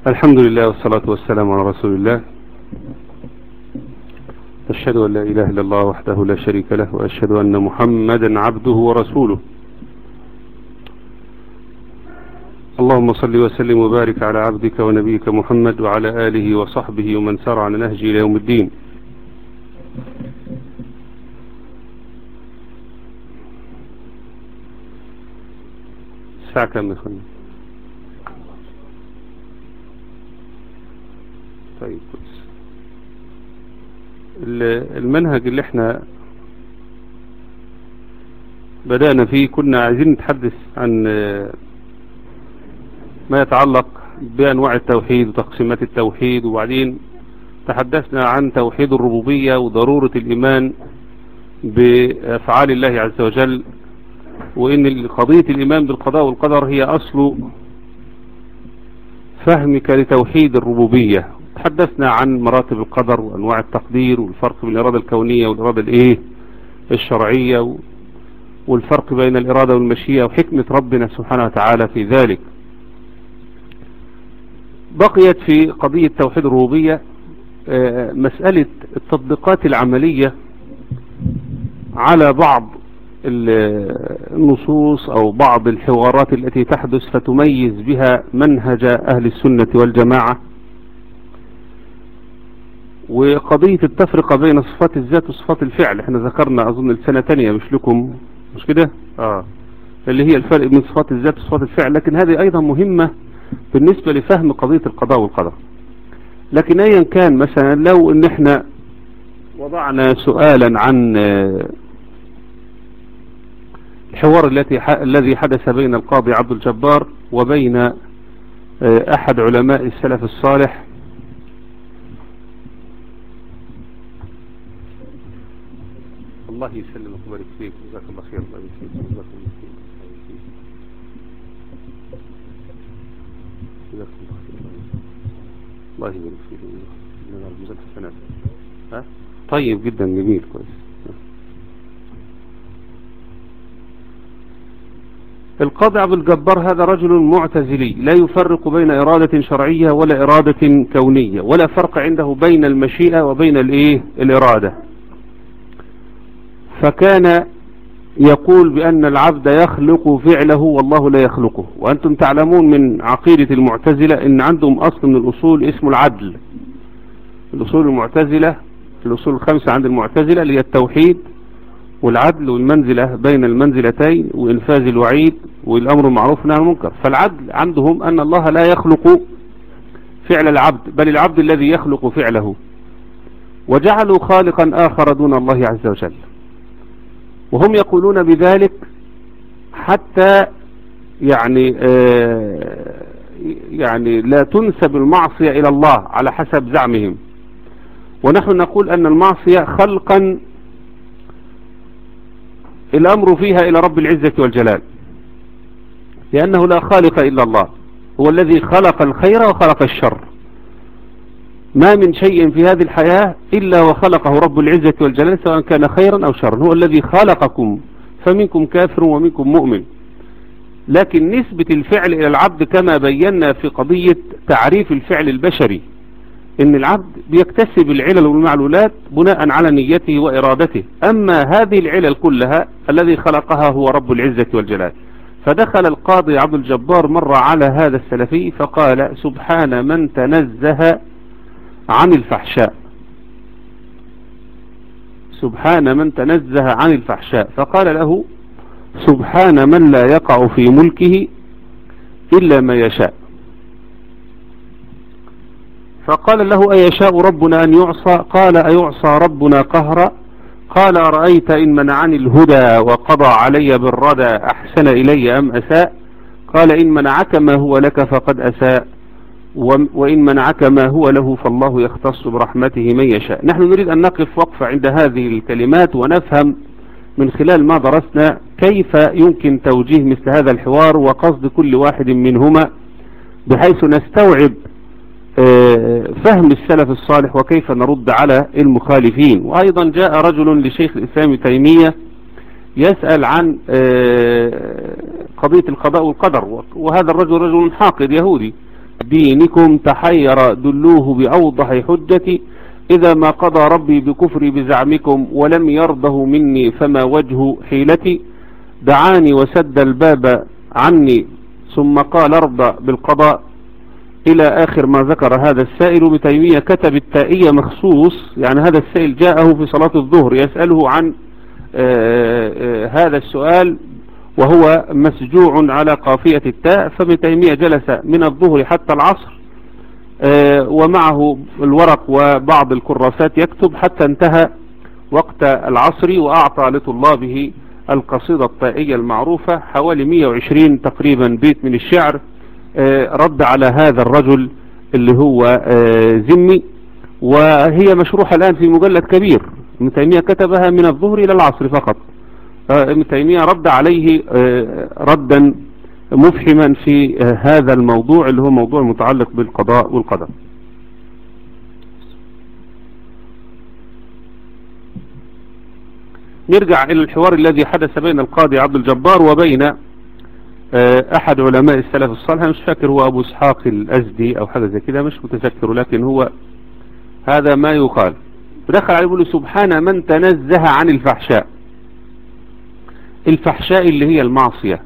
الحمد لله والصلاة والسلام على رسول الله أشهد أن لا إله إلا الله وحده لا شريك له وأشهد أن محمدا عبده ورسوله اللهم صل وسلم وبارك على عبدك ونبيك محمد وعلى آله وصحبه ومن سار على نهجه إلى يوم الدين الساعة كم يا أخواني طيب كويس المنهج اللي احنا بدأنا فيه كنا عايزين نتحدث عن ما يتعلق بأنواع التوحيد وتقسيمات التوحيد وبعدين تحدثنا عن توحيد الربوبية وضرورة الإيمان بأفعال الله عز وجل وإن قضية الإيمان بالقضاء والقدر هي أصل فهمك لتوحيد الربوبية تحدثنا عن مراتب القدر وأنواع التقدير والفرق بين الإرادة الكونية والإرادة الإيه الشرعية والفرق بين الإرادة والمشيئة وحكمة ربنا سبحانه وتعالى في ذلك بقيت في قضية توحيد الربوبية مسألة التطبيقات العملية على بعض النصوص أو بعض الحوارات التي تحدث فتميز بها منهج أهل السنة والجماعة وقضية التفرقة بين صفات الذات وصفات الفعل احنا ذكرنا أظن السنة تانية مش لكم مش كده آه اللي هي الفرق بين صفات الذات وصفات الفعل لكن هذه أيضا مهمة بالنسبة لفهم قضية القضاء والقدر لكن ايا كان مثلا لو ان احنا وضعنا سؤالا عن الحوار التي الذي حدث بين القاضي عبد الجبار وبين احد علماء السلف الصالح الله يسلمك ويبارك فيك جزاك الله خير الله يسلمك جزاك الله خير جزاك الله خير الله يبارك فيك من المزال حسنات ها طيب جدا جميل كويس القاضي عبد الجبار هذا رجل معتزلي لا يفرق بين إرادة شرعية ولا إرادة كونية ولا فرق عنده بين المشيئة وبين الإيه الإرادة فكان يقول بأن العبد يخلق فعله والله لا يخلقه وأنتم تعلمون من عقيدة المعتزلة أن عندهم أصل من الأصول اسمه العدل الأصول المعتزلة الأصول الخمسة عند المعتزلة اللي هي التوحيد والعدل والمنزلة بين المنزلتين وإنفاذ الوعيد والأمر المعروف والنهي عن المنكر فالعدل عندهم أن الله لا يخلق فعل العبد بل العبد الذي يخلق فعله وجعلوا خالقا آخر دون الله عز وجل وهم يقولون بذلك حتى يعني آه يعني لا تنسب المعصية إلى الله على حسب زعمهم ونحن نقول أن المعصية خلقا الأمر فيها إلى رب العزة والجلال لأنه لا خالق إلا الله هو الذي خلق الخير وخلق الشر ما من شيء في هذه الحياة إلا وخلقه رب العزة والجلال سواء كان خيرا أو شرا هو الذي خلقكم فمنكم كافر ومنكم مؤمن لكن نسبة الفعل إلى العبد كما بينا في قضية تعريف الفعل البشري إن العبد بيكتسب العلل والمعلولات بناء على نيته وإرادته أما هذه العلل كلها الذي خلقها هو رب العزة والجلال فدخل القاضي عبد الجبار مرة على هذا السلفي فقال سبحان من تنزه عن الفحشاء سبحان من تنزه عن الفحشاء فقال له سبحان من لا يقع في ملكه إلا ما يشاء فقال له أيشاء ربنا أن يعصى قال أيعصى ربنا قهرا قال أرأيت إن منعني الهدى وقضى علي بالردى أحسن إلي أم أساء قال إن منعك ما هو لك فقد أساء وإن منعك ما هو له فالله يختص برحمته من يشاء نحن نريد أن نقف وقفة عند هذه الكلمات ونفهم من خلال ما درسنا كيف يمكن توجيه مثل هذا الحوار وقصد كل واحد منهما بحيث نستوعب فهم السلف الصالح وكيف نرد على المخالفين وأيضا جاء رجل لشيخ الإسلام تيمية يسأل عن قضية القضاء والقدر وهذا الرجل رجل حاقد يهودي دينكم تحير دلوه بأوضح حجتي إذا ما قضى ربي بكفري بزعمكم ولم يرضه مني فما وجه حيلتي دعاني وسد الباب عني ثم قال ارضى بالقضاء إلى آخر ما ذكر هذا السائل ابن تيمية كتب التائية مخصوص يعني هذا السائل جاءه في صلاة الظهر يسأله عن آآ آآ هذا السؤال وهو مسجوع على قافية التاء فابن تيمية جلس من الظهر حتى العصر ومعه الورق وبعض الكراسات يكتب حتى انتهى وقت العصر وأعطى لطلابه القصيدة الطائية المعروفة حوالي 120 تقريبا بيت من الشعر رد على هذا الرجل اللي هو زمي وهي مشروحة الآن في مجلد كبير ابن تيمية كتبها من الظهر إلى العصر فقط ابن تيمية رد عليه ردا مفحما في هذا الموضوع اللي هو موضوع متعلق بالقضاء والقدر نرجع إلى الحوار الذي حدث بين القاضي عبد الجبار وبين أحد علماء السلف الصالح مش فاكر هو أبو اسحاق الأزدي أو حاجة زي كده مش متذكر لكن هو هذا ما يقال دخل عليه يقول سبحان من تنزه عن الفحشاء الفحشاء اللي هي المعصية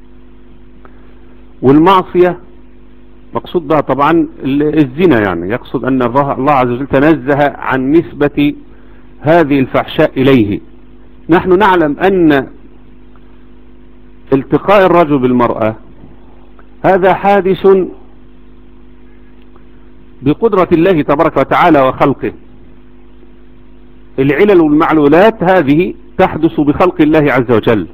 والمعصية مقصود بها طبعا الزنا يعني يقصد أن الله عز وجل تنزه عن نسبة هذه الفحشاء إليه نحن نعلم أن التقاء الرجل بالمرأة هذا حادث بقدرة الله تبارك وتعالى وخلقه العلل والمعلولات هذه تحدث بخلق الله عز وجل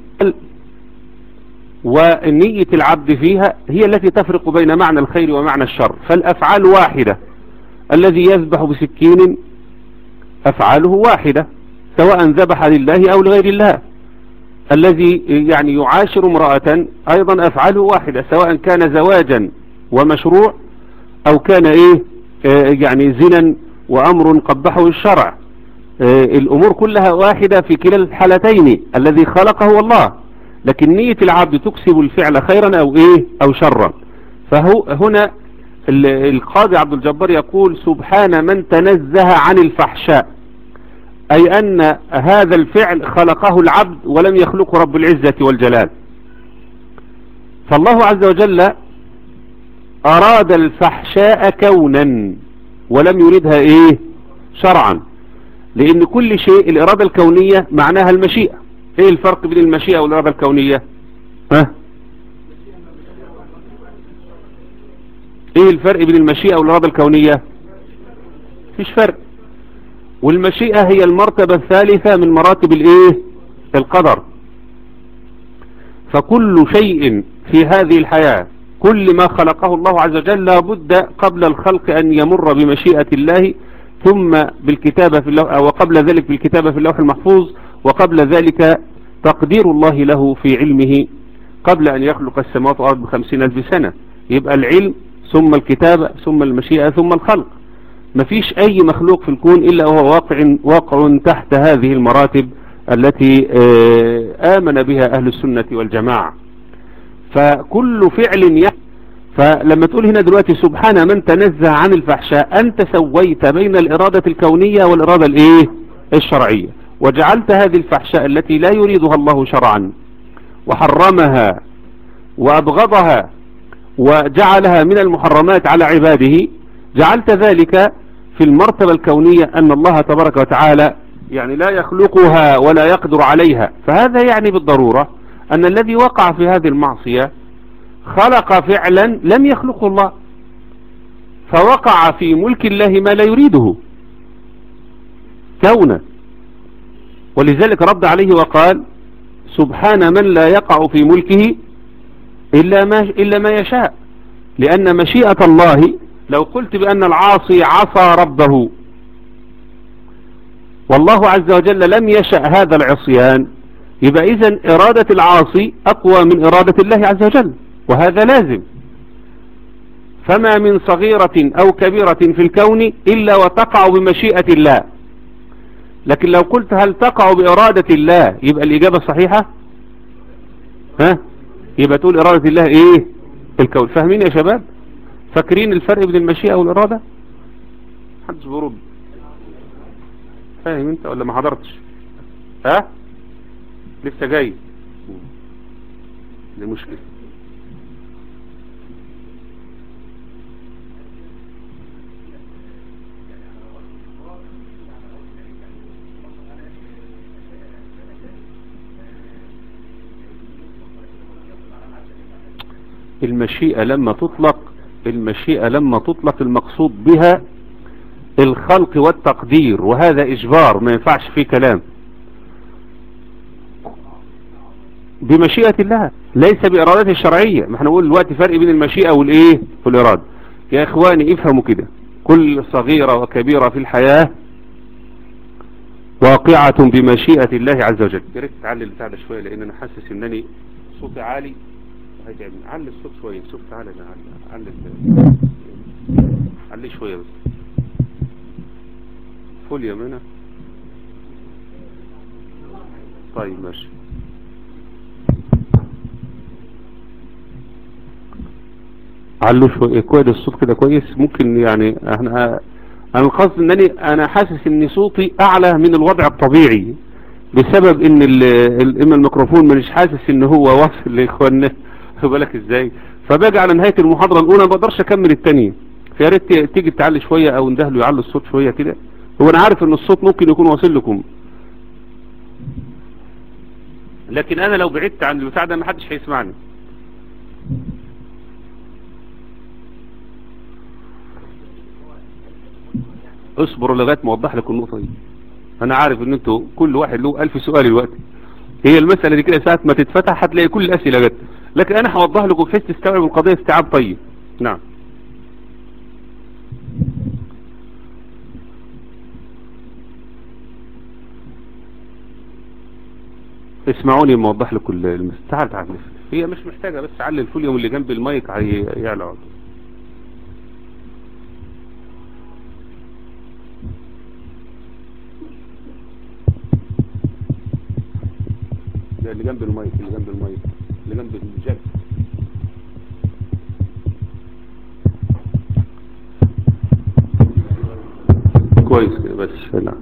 ونية العبد فيها هي التي تفرق بين معنى الخير ومعنى الشر فالأفعال واحدة الذي يذبح بسكين أفعاله واحدة سواء ذبح لله أو لغير الله الذي يعني يعاشر امرأة أيضا أفعاله واحدة سواء كان زواجا ومشروع أو كان إيه آه يعني زنا وأمر قبحه الشرع آه الأمور كلها واحدة في كلا الحالتين الذي خلقه هو الله لكن نية العبد تكسب الفعل خيرا أو إيه أو شرا فهو هنا القاضي عبد الجبار يقول سبحان من تنزه عن الفحشاء أي أن هذا الفعل خلقه العبد ولم يخلقه رب العزة والجلال فالله عز وجل أراد الفحشاء كونا ولم يريدها إيه شرعا لأن كل شيء الإرادة الكونية معناها المشيئة إيه الفرق بين المشيئة والإرادة الكونية ها إيه الفرق بين المشيئة والإرادة الكونية فيش فرق والمشيئة هي المرتبة الثالثة من مراتب الايه القدر فكل شيء في هذه الحياة كل ما خلقه الله عز وجل لابد قبل الخلق أن يمر بمشيئة الله ثم بالكتابة في اللوح وقبل ذلك بالكتابة في اللوح المحفوظ وقبل ذلك تقدير الله له في علمه قبل أن يخلق السماوات والأرض بخمسين ألف سنة يبقى العلم ثم الكتابة ثم المشيئة ثم الخلق مفيش أي مخلوق في الكون إلا وهو واقع, واقع تحت هذه المراتب التي آمن بها أهل السنة والجماعة فكل فعل يحدث فلما تقول هنا دلوقتي سبحان من تنزه عن الفحشاء أنت سويت بين الإرادة الكونية والإرادة الإيه الشرعية وجعلت هذه الفحشاء التي لا يريدها الله شرعا وحرمها وأبغضها وجعلها من المحرمات على عباده جعلت ذلك في المرتبة الكونية أن الله تبارك وتعالى يعني لا يخلقها ولا يقدر عليها فهذا يعني بالضرورة أن الذي وقع في هذه المعصية خلق فعلا لم يخلقه الله فوقع في ملك الله ما لا يريده كونه ولذلك رد عليه وقال سبحان من لا يقع في ملكه إلا ما, إلا ما يشاء لأن مشيئة الله لو قلت بأن العاصي عصى ربه والله عز وجل لم يشأ هذا العصيان يبقى إذن إرادة العاصي أقوى من إرادة الله عز وجل وهذا لازم فما من صغيرة أو كبيرة في الكون إلا وتقع بمشيئة الله لكن لو قلت هل تقع بإرادة الله يبقى الإجابة صحيحة ها يبقى تقول إرادة الله إيه الكون فاهمين يا شباب فاكرين الفرق بين المشيئة والإرادة محدش بيرد فاهم انت ولا ما حضرتش ها لسه جاي دي مشكلة المشيئة لما تطلق المشيئة لما تطلق المقصود بها الخلق والتقدير وهذا إجبار ما ينفعش فيه كلام بمشيئة الله ليس بإرادته الشرعية ما احنا نقول دلوقتي فرق بين المشيئة والإيه والإرادة يا إخواني افهموا كده كل صغيرة وكبيرة في الحياة واقعة بمشيئة الله عز وجل يا ريت تعلي البتاع ده شوية لأن أنا حاسس إنني صوتي عالي هيتعبني علي الصوت شوية شوف تعالى ده علي علي علي شوية بس فول يا منى طيب ماشي علوا شوية كويس الصوت كده كويس ممكن يعني احنا انا القصد انني انا حاسس ان صوتي اعلى من الوضع الطبيعي بسبب ان اما الميكروفون مش حاسس ان هو واصل لاخواننا بالك ازاي فباجي على نهاية المحاضرة الاولى ما بقدرش اكمل الثانيه فيا ريت تيجي تعلي شوية او اندهلوا يعلوا الصوت شوية كده هو انا عارف ان الصوت ممكن يكون واصل لكم لكن انا لو بعدت عن البتاع ده ما حدش هيسمعني اصبروا لغايه ما اوضح لكم النقطه دي انا عارف ان انتوا كل واحد له ألف سؤال دلوقتي هي المسألة دي كده ساعة ما تتفتح هتلاقي كل الأسئلة جت لكن أنا هوضح لكم بحيث تستوعبوا القضية استيعاب طيب نعم اسمعوني ما اوضح لكم المس تعال تعال هي مش محتاجة بس علي الفوليوم اللي جنب المايك يعلى ده اللي جنب المايك اللي جنب المايك اللي جنب الجاك كويس كده بس لا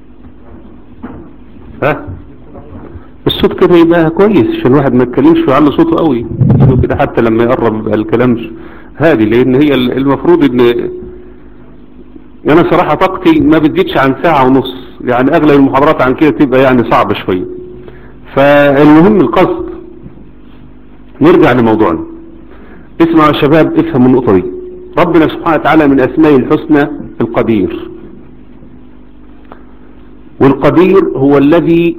ها الصوت كده يبقى كويس عشان الواحد ما يتكلمش ويعلي صوته قوي كده حتى لما يقرب يبقى الكلام هادي لان هي المفروض ان انا صراحة طاقتي ما بتزيدش عن ساعة ونص يعني اغلب المحاضرات عن كده تبقى يعني صعبة شوية فالمهم القصد نرجع لموضوعنا اسمعوا يا شباب افهموا النقطة دي ربنا سبحانه وتعالى من اسمائه الحسنى القدير والقدير هو الذي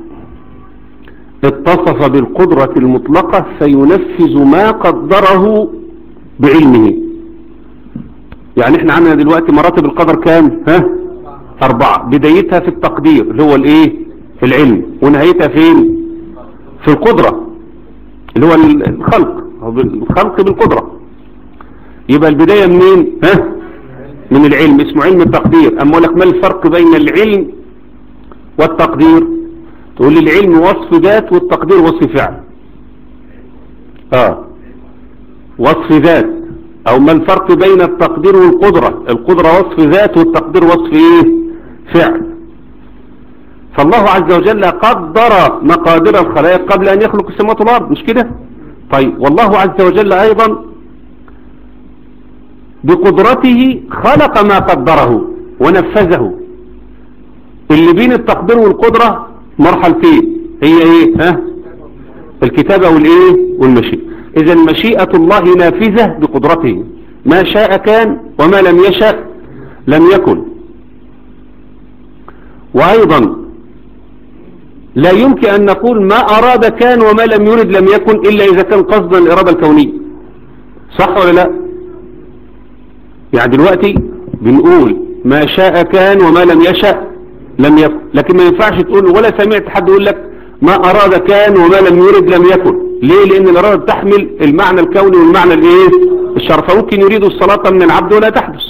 اتصف بالقدرة المطلقة فينفذ ما قدره بعلمه يعني احنا عندنا دلوقتي مراتب القدر كام ها اربعة بدايتها في التقدير اللي هو الايه العلم ونهايتها فين في القدرة اللي هو الخلق الخلق بالقدرة يبقى البداية منين ها من العلم اسمه علم التقدير اما لك ما الفرق بين العلم والتقدير تقول لي العلم وصف ذات والتقدير وصف فعل اه وصف ذات او ما الفرق بين التقدير والقدرة القدرة وصف ذات والتقدير وصف ايه فعل فالله عز وجل قدر مقادير الخلائق قبل ان يخلق السماوات والارض مش كده طيب والله عز وجل ايضا بقدرته خلق ما قدره ونفذه اللي بين التقدير والقدرة مرحلتين هي ايه ها الكتابة والايه والمشيئة اذا مشيئة الله نافذة بقدرته ما شاء كان وما لم يشاء لم يكن وايضا لا يمكن ان نقول ما اراد كان وما لم يرد لم يكن الا اذا كان قصدا الاراده الكونيه صح ولا لا يعني دلوقتي بنقول ما شاء كان وما لم يشاء لم يكن لكن ما ينفعش تقول ولا سمعت حد يقول لك ما أراد كان وما لم يرد لم يكن ليه لأن الإرادة تحمل المعنى الكوني والمعنى الايه الشرف فممكن يريد الصلاة من العبد ولا تحدث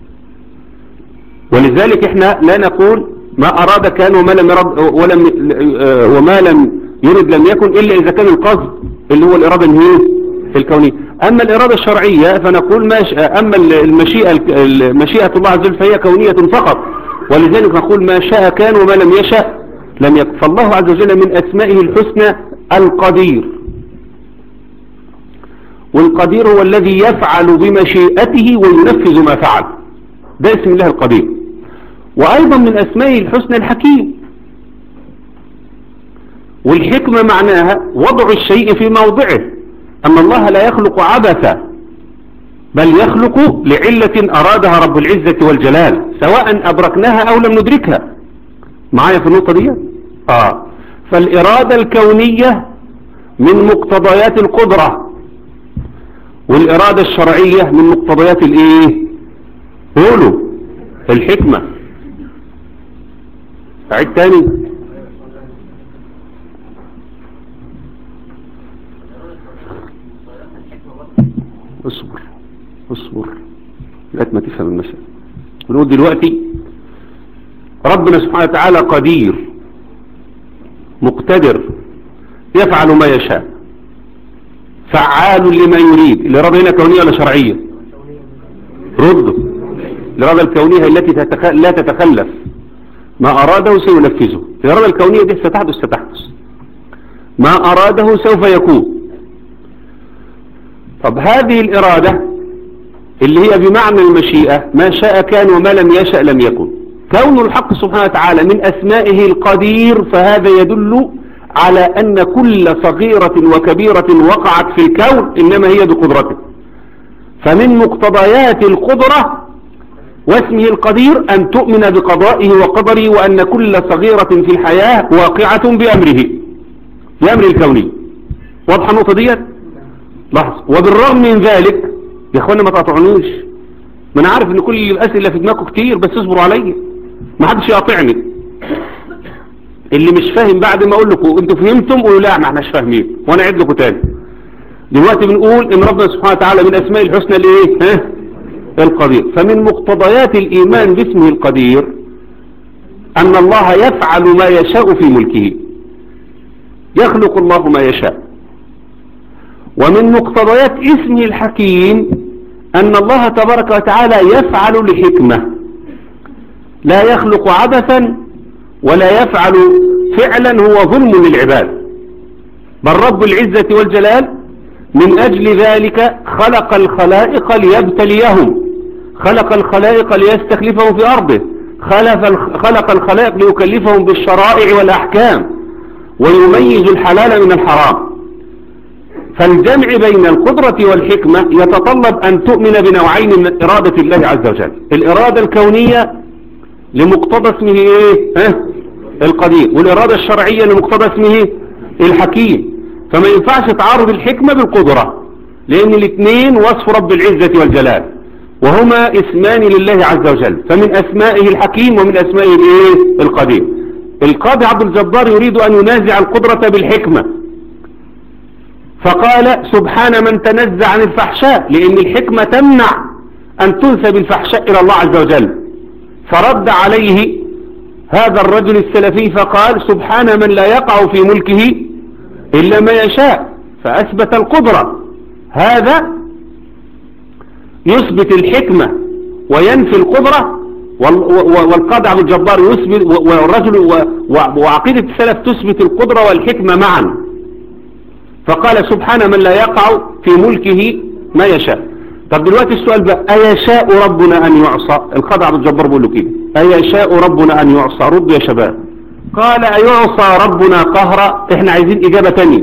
ولذلك احنا لا نقول ما أراد كان وما لم يرد ولم وما لم يرد لم يكن إلا إذا كان القصد اللي هو الإرادة الهيه الكونية أما الإرادة الشرعية فنقول ما شاء أما المشيئة مشيئة الله عز وجل فهي كونية فقط ولذلك نقول ما شاء كان وما لم يشأ لم يكن فالله عز وجل من أسمائه الحسنى القدير والقدير هو الذي يفعل بمشيئته وينفذ ما فعل ده اسم الله القدير وأيضا من أسمائه الحسنى الحكيم والحكمة معناها وضع الشيء في موضعه أما الله لا يخلق عبثا بل يخلق لعلة أرادها رب العزة والجلال سواء أدركناها أو لم ندركها معايا في النقطة دي آه فالإرادة الكونية من مقتضيات القدرة والإرادة الشرعية من مقتضيات الإيه قولوا الحكمة أعيد تاني اصبر اصبر لغايه ما تفهم المسألة بنقول دلوقتي ربنا سبحانه وتعالى قدير مقتدر يفعل ما يشاء فعال لما يريد الإرادة هنا كونية ولا شرعية رد الإرادة الكونية التي تتخ... لا تتخلف ما أراده سينفذه الإرادة الكونية دي ستحدث ستحدث ما أراده سوف يكون طب هذه الإرادة اللي هي بمعنى المشيئة ما شاء كان وما لم يشأ لم يكن كون الحق سبحانه وتعالى من أسمائه القدير فهذا يدل على أن كل صغيرة وكبيرة وقعت في الكون إنما هي بقدرته فمن مقتضيات القدرة واسمه القدير أن تؤمن بقضائه وقدره وأن كل صغيرة في الحياة واقعة بأمره بأمر الكوني واضحة النقطة ديت لحظة وبالرغم من ذلك يا اخوانا ما تقطعنيش ما انا عارف ان كل الاسئله في دماغكم كتير بس اصبروا عليا ما حدش يقاطعني اللي مش فاهم بعد ما اقول لكم انتوا فهمتم قولوا لا ما احناش فاهمين وانا اعيد لكم تاني دلوقتي بنقول ان ربنا سبحانه وتعالى من اسماء الحسنى الايه ها القدير فمن مقتضيات الايمان باسمه القدير ان الله يفعل ما يشاء في ملكه يخلق الله ما يشاء ومن مقتضيات اسمه الحكيم أن الله تبارك وتعالى يفعل لحكمة لا يخلق عبثا ولا يفعل فعلا هو ظلم للعباد بل رب العزة والجلال من أجل ذلك خلق الخلائق ليبتليهم خلق الخلائق ليستخلفهم في أرضه خلق الخلائق ليكلفهم بالشرائع والأحكام ويميز الحلال من الحرام فالجمع بين القدرة والحكمة يتطلب أن تؤمن بنوعين من إرادة الله عز وجل الإرادة الكونية لمقتضى اسمه إيه؟ ها؟ القدير والإرادة الشرعية لمقتضى اسمه الحكيم فما ينفعش تعارض الحكمة بالقدرة لأن الاثنين وصف رب العزة والجلال وهما اسمان لله عز وجل فمن أسمائه الحكيم ومن أسمائه الإيه؟ القدير القاضي عبد الجبار يريد أن ينازع القدرة بالحكمة فقال سبحان من تنزع عن الفحشاء لأن الحكمة تمنع أن تنسب الفحشاء إلى الله عز وجل فرد عليه هذا الرجل السلفي فقال سبحان من لا يقع في ملكه إلا ما يشاء فأثبت القدرة هذا يثبت الحكمة وينفي القدرة والقاضي عبد الجبار يثبت والرجل وعقيدة السلف تثبت القدرة والحكمة معا فقال سبحان من لا يقع في ملكه ما يشاء طب دلوقتي السؤال بقى أيشاء ربنا أن يعصى القاضي عبد الجبار بيقول له كده أيشاء ربنا أن يعصى رد يا شباب قال أيعصى ربنا قهرا احنا عايزين إجابة تانية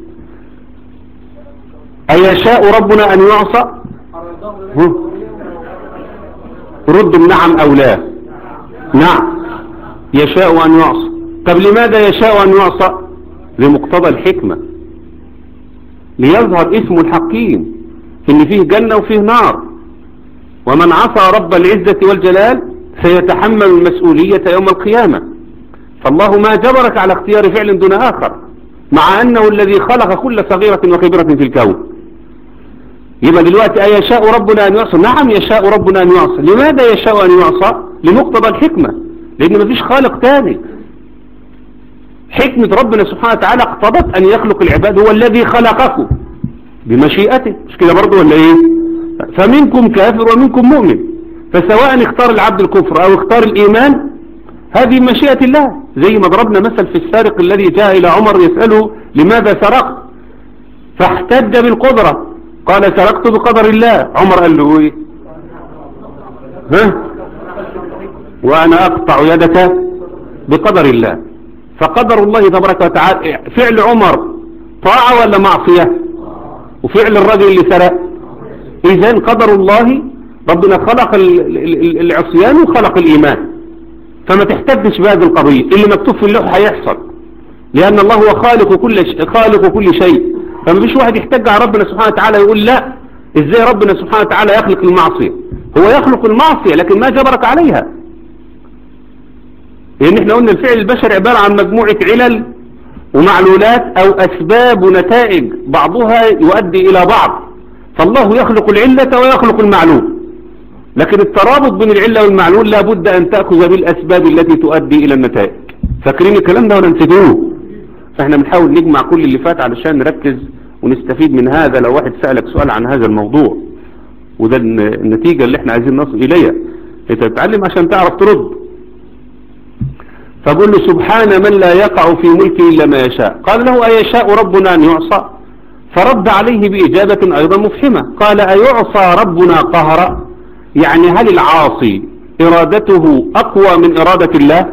أيشاء ربنا أن يعصى رد نعم أو لا نعم يشاء أن يعصى طب لماذا يشاء أن يعصى لمقتضى الحكمة ليظهر اسم الحكيم ان فيه جنة وفيه نار ومن عصى رب العزة والجلال سيتحمل المسؤولية يوم القيامة فالله ما جبرك على اختيار فعل دون آخر مع أنه الذي خلق كل صغيرة وكبيرة في الكون يبقى دلوقتي أيشاء ربنا أن يعصى نعم يشاء ربنا أن يعصى لماذا يشاء أن يعصى لمقتضى الحكمة لأن مفيش خالق تاني حكمة ربنا سبحانه وتعالى اقتضت أن يخلق العباد هو الذي خلقكم بمشيئته مش كده برضه ولا ايه فمنكم كافر ومنكم مؤمن فسواء اختار العبد الكفر او اختار الايمان هذه مشيئة الله زي ما ضربنا مثل في السارق الذي جاء الى عمر يسأله لماذا سرقت فاحتج بالقدرة قال سرقت بقدر الله عمر قال له ايه ها وانا اقطع يدك بقدر الله فقدر الله تبارك وتعالى فعل عمر طاعة ولا معصية وفعل الرجل اللي سرق اذا قدر الله ربنا خلق العصيان وخلق الايمان فما تحتدش بهذه القضية اللي مكتوب في اللوح هيحصل لان الله هو خالق كل شيء خالق كل شيء فما فيش واحد يحتج على ربنا سبحانه وتعالى يقول لا ازاي ربنا سبحانه وتعالى يخلق المعصية هو يخلق المعصية لكن ما جبرك عليها لان احنا قلنا الفعل البشري عبارة عن مجموعة علل ومعلولات او اسباب ونتائج بعضها يؤدي الى بعض فالله يخلق العلة ويخلق المعلول لكن الترابط بين العلة والمعلول لابد ان تأخذ بالاسباب التي تؤدي الى النتائج فاكرين الكلام ده ولا نسيتوه فاحنا بنحاول نجمع كل اللي فات علشان نركز ونستفيد من هذا لو واحد سألك سؤال عن هذا الموضوع وده النتيجة اللي احنا عايزين نصل اليها انت تتعلم عشان تعرف ترد فقل له سبحان من لا يقع في ملكه إلا ما يشاء قال له أيشاء ربنا أن يعصى فرد عليه بإجابة أيضا مفهمة قال أيعصى ربنا قهرا يعني هل العاصي إرادته أقوى من إرادة الله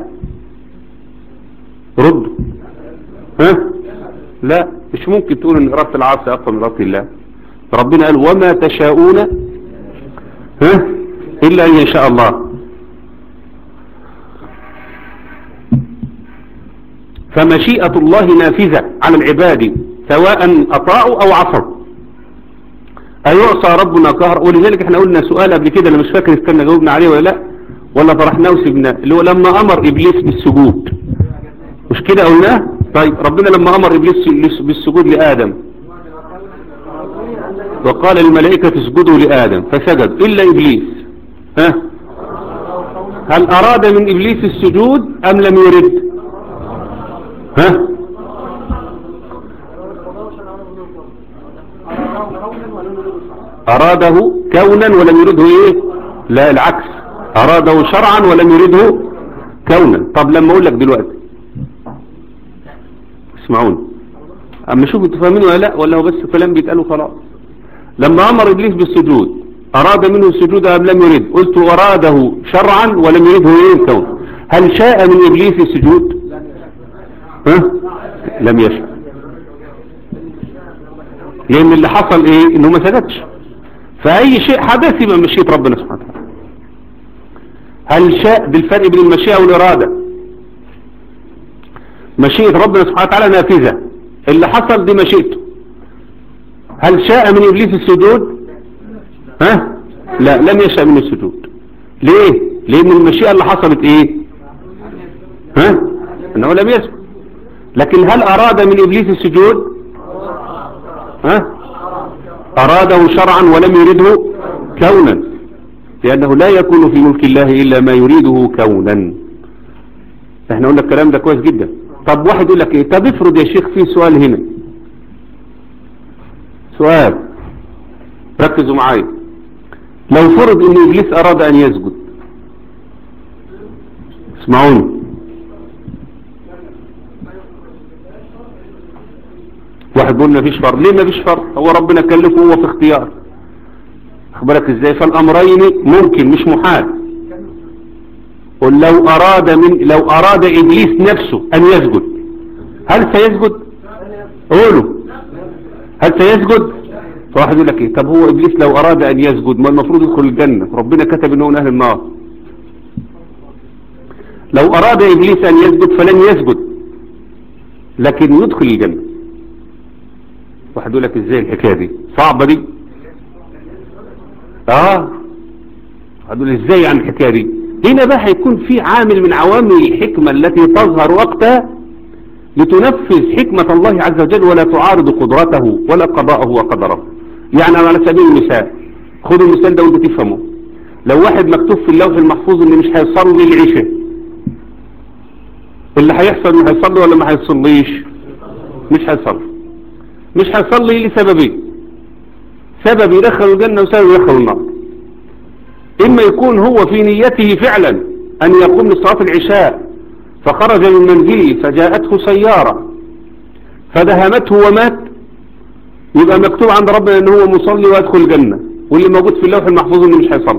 رد ها لا مش ممكن تقول ان إرادة العاصي أقوى من إرادة الله ربنا قال وما تشاءون ها إلا أن يشاء الله فمشيئة الله نافذة على العباد سواء أطاعوا أو عصوا أيعصى ربنا قهر ولذلك احنا قلنا سؤال قبل كده أنا مش فاكر استنى جاوبنا عليه ولا لا ولا طرحناه وسبناه اللي هو لما أمر إبليس بالسجود مش كده قلناه طيب ربنا لما أمر إبليس بالسجود لآدم وقال الملائكة اسجدوا لآدم فسجد إلا إبليس ها هل أراد من إبليس السجود أم لم يرد ها أراده كونا ولم يرده إيه لا العكس أراده شرعا ولم يرده كونا طب لما أقول لك دلوقتي اسمعوني أما شوفوا تفهمين ولا لا ولا هو بس كلام بيتقالوا خلاص لما أمر إبليس بالسجود أراد منه السجود أم لم يرد قلت أراده شرعا ولم يرده إيه كون هل شاء من إبليس السجود ها لم يشاء لأن اللي حصل إيه إنه ما سجدش فأي شيء حدث يبقى مشيئة ربنا سبحانه وتعالى هل شاء بالفرق بين المشيئة والإرادة مشيئة ربنا سبحانه وتعالى نافذة اللي حصل دي مشيئته هل شاء من إبليس السجود ها لا لم يشاء من السجود ليه لأن المشيئة اللي حصلت إيه ها أنه لم يسجد لكن هل أراد من إبليس السجود ها أراده شرعا ولم يرده كونا لأنه لا يكون في ملك الله إلا ما يريده كونا احنا قلنا الكلام ده كويس جدا طب واحد يقول لك ايه طب افرض يا شيخ في سؤال هنا سؤال ركزوا معايا لو فرض ان ابليس اراد ان يسجد اسمعوني واحد بيقول مفيش فرض ليه مفيش فرض هو ربنا كلفه هو في اختيار اخبرك ازاي فالامرين ممكن مش محال قل لو اراد من لو اراد ابليس نفسه ان يسجد هل سيسجد قولوا هل سيسجد فواحد يقول لك ايه طب هو ابليس لو اراد ان يسجد ما المفروض يدخل الجنة ربنا كتب انه من اهل النار لو اراد ابليس ان يسجد فلن يسجد لكن يدخل الجنة واحد يقول لك ازاي الحكاية دي صعبة دي اه واحد يقول ازاي يعني الحكاية دي هنا بقى هيكون في عامل من عوامل الحكمة التي تظهر وقتها لتنفذ حكمة الله عز وجل ولا تعارض قدرته ولا قضاءه وقدره يعني على سبيل المثال خدوا المثال ده وانتوا تفهموا لو واحد مكتوب في اللوح المحفوظ ان مش هيصلي العشاء اللي هيحصل انه هيصلي ولا ما هيصليش مش هيصلي مش هيصلي لسببين سبب يدخل الجنة وسبب يدخل النار إما يكون هو في نيته فعلا أن يقوم لصلاة العشاء فخرج من منزله فجاءته سيارة فدهمته ومات يبقى مكتوب عند ربنا ان هو مصلي ويدخل الجنة واللي موجود في اللوح المحفوظ انه مش هيصلي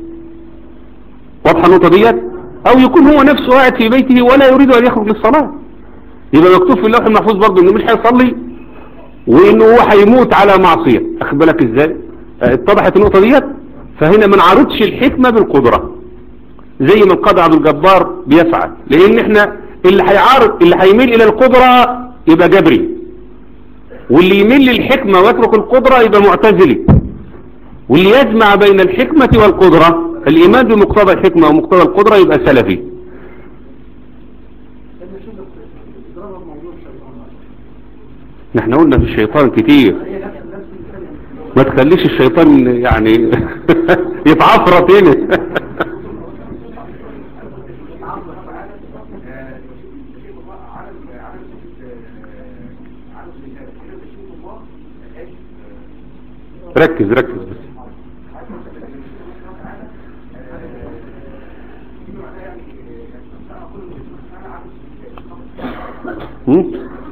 واضحة النقطة ديت او يكون هو نفسه قاعد في بيته ولا يريد ان يخرج للصلاة يبقى مكتوب في اللوح المحفوظ برضه انه مش هيصلي وانه هو هيموت على معصية اخد بالك ازاي اتضحت النقطة ديت فهنا ما نعرضش الحكمة بالقدرة زي ما القاضي عبد الجبار بيفعل لان احنا اللي هيعارض اللي هيميل الى القدرة يبقى جبري واللي يميل للحكمة ويترك القدرة يبقى معتزلي واللي يجمع بين الحكمة والقدرة الإيمان بمقتضى الحكمة ومقتضى القدرة يبقى سلفي نحن قلنا في الشيطان كتير ما تخليش الشيطان يعني يتعفرط هنا ركز ركز بس هم؟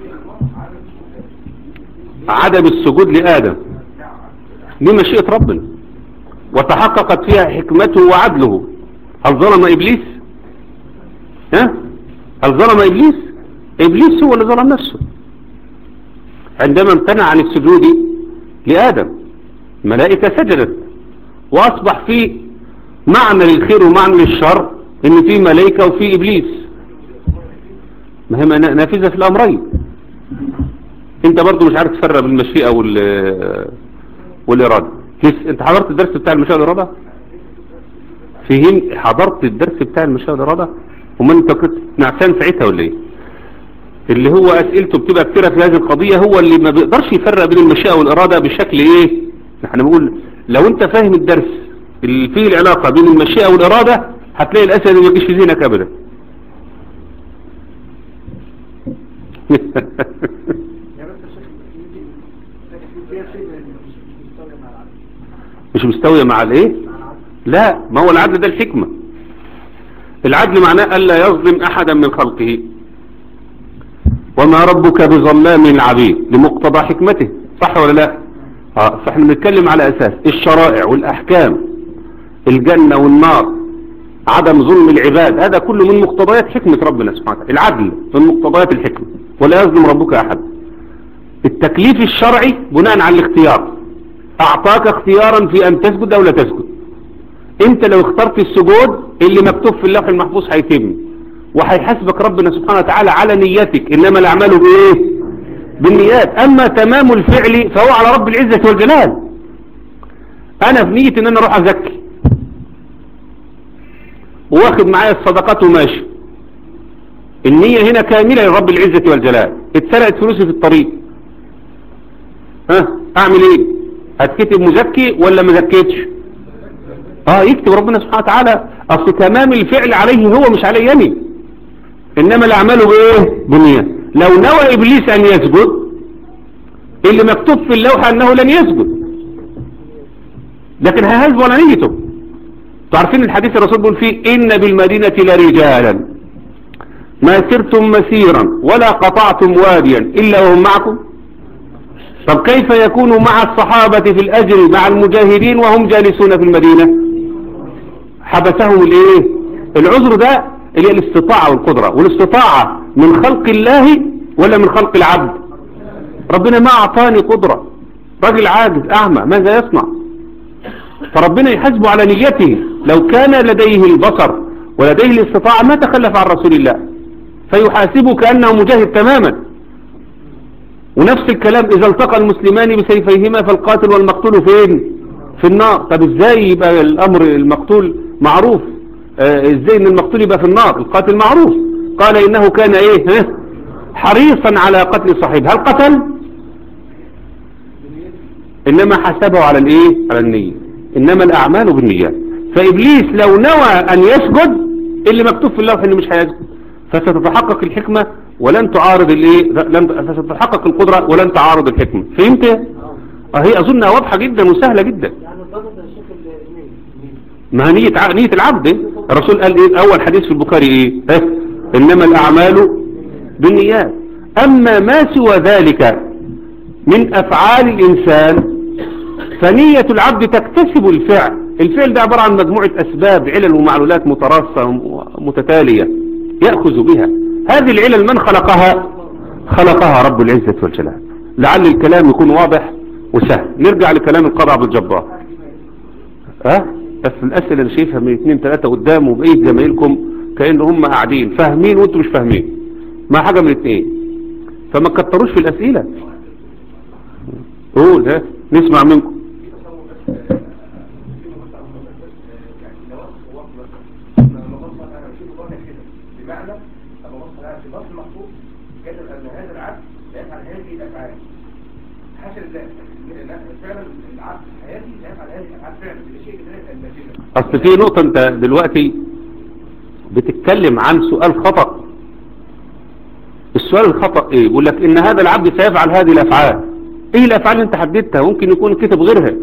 عدم السجود لآدم دي مشيئة ربنا وتحققت فيها حكمته وعدله هل ظلم إبليس ها هل ظلم إبليس إبليس هو اللي ظلم نفسه عندما امتنع عن السجود لآدم الملائكة سجدت وأصبح في معنى للخير ومعنى للشر إن في ملائكة وفي إبليس ما هي نافذة في الأمرين انت برضو مش عارف تفرق بين المشيئة وال والإرادة انت حضرت الدرس بتاع المشيئة والإرادة فهم حضرت الدرس بتاع المشيئة والإرادة وما انت كنت نعسان ساعتها ولا ايه اللي هو اسئلته بتبقى كتيرة في هذه القضية هو اللي ما بيقدرش يفرق بين المشيئة والإرادة بشكل ايه احنا بنقول لو انت فاهم الدرس اللي فيه العلاقة بين المشيئة والإرادة هتلاقي الأسئلة ما يجيش في ذهنك أبدا مش مستوية مع الايه لا ما هو العدل ده الحكمة العدل معناه ألا يظلم أحدا من خلقه وما ربك بظلام العبيد لمقتضى حكمته صح ولا لا اه فاحنا بنتكلم على أساس الشرائع والأحكام الجنة والنار عدم ظلم العباد هذا كله من مقتضيات حكمة ربنا سبحانه وتعالى العدل من مقتضيات الحكمة ولا يظلم ربك أحد التكليف الشرعي بناء على الاختيار أعطاك اختيارا في أن تسجد أو لا تسجد انت لو اخترت السجود اللي مكتوب في اللوح المحفوظ هيتم وهيحاسبك ربنا سبحانه وتعالى على نيتك إنما الأعمال بإيه بالنيات أما تمام الفعل فهو على رب العزة والجلال أنا في نية إن أنا أروح أزكي واخد معايا الصدقات وماشي النية هنا كاملة لرب العزة والجلال اتسرقت فلوسي في الطريق ها اعمل ايه هتكتب مزكي ولا ما زكيتش اه يكتب ربنا سبحانه وتعالى اصل تمام الفعل عليه هو مش علي يمي انما الاعمال بايه بنية لو نوى ابليس ان يسجد اللي مكتوب في اللوحة انه لن يسجد لكن هيهزب ولا نيته تعرفين الحديث الرسول بيقول فيه ان بالمدينة لرجالا ما سرتم مسيرا ولا قطعتم واديا الا وهم معكم طب كيف يكون مع الصحابة في الأجر مع المجاهدين وهم جالسون في المدينة حبسهم الايه العذر ده اللي هي الاستطاعة والقدرة والاستطاعة من خلق الله ولا من خلق العبد ربنا ما أعطاني قدرة راجل عاجز أعمى ماذا يصنع فربنا يحاسبه على نيته لو كان لديه البصر ولديه الاستطاعة ما تخلف عن رسول الله فيحاسبه كأنه مجاهد تماما ونفس الكلام إذا التقى المسلمان بسيفيهما فالقاتل والمقتول فين في النار طب ازاي يبقى الأمر المقتول معروف آه ازاي ان المقتول يبقى في النار القاتل معروف قال إنه كان ايه ها حريصا على قتل صاحبه هل قتل إنما حسبه على الايه على النية إنما الأعمال بالنيات فإبليس لو نوى أن يسجد اللي مكتوب في اللوح إنه مش هيسجد فستتحقق الحكمة ولن تعارض الايه لن ستتحقق القدرة ولن تعارض الحكمة فهمت اه هي اظنها واضحة جدا وسهلة جدا يعني الضابط يا شيخ النية ما هي نية ع- نية العبد إيه؟ الرسول قال ايه اول حديث في البخاري ايه ها؟ انما الاعمال بالنيات اما ما سوى ذلك من افعال الانسان فنية العبد تكتسب الفعل الفعل ده عبارة عن مجموعة اسباب علل ومعلولات متراصة متتالية يأخذ بها هذه العلل من خلقها خلقها رب العزة والجلال لعل الكلام يكون واضح وسهل نرجع لكلام القاضي عبد الجبار ها بس الاسئله اللي شايفها من اثنين ثلاثه قدام وبقيه زمايلكم كأن هم قاعدين فاهمين وانتم مش فاهمين ما حاجه من الاثنين فما تكتروش في الاسئله قول ها نسمع منكم بمعنى لما بص على في نص المحفوظ كتب ان هذا العبد لا يفعل هذه الافعال حاشا لله لا، فعلا العبد الحياتي لا يفعل هذه الافعال فعلا بشيء كذلك النتيجه اصل في نقطه انت دلوقتي بتتكلم عن سؤال خطأ السؤال الخطأ ايه يقول لك ان هذا العبد سيفعل هذه الافعال ايه الافعال اللي انت حددتها ممكن يكون كتب غيرها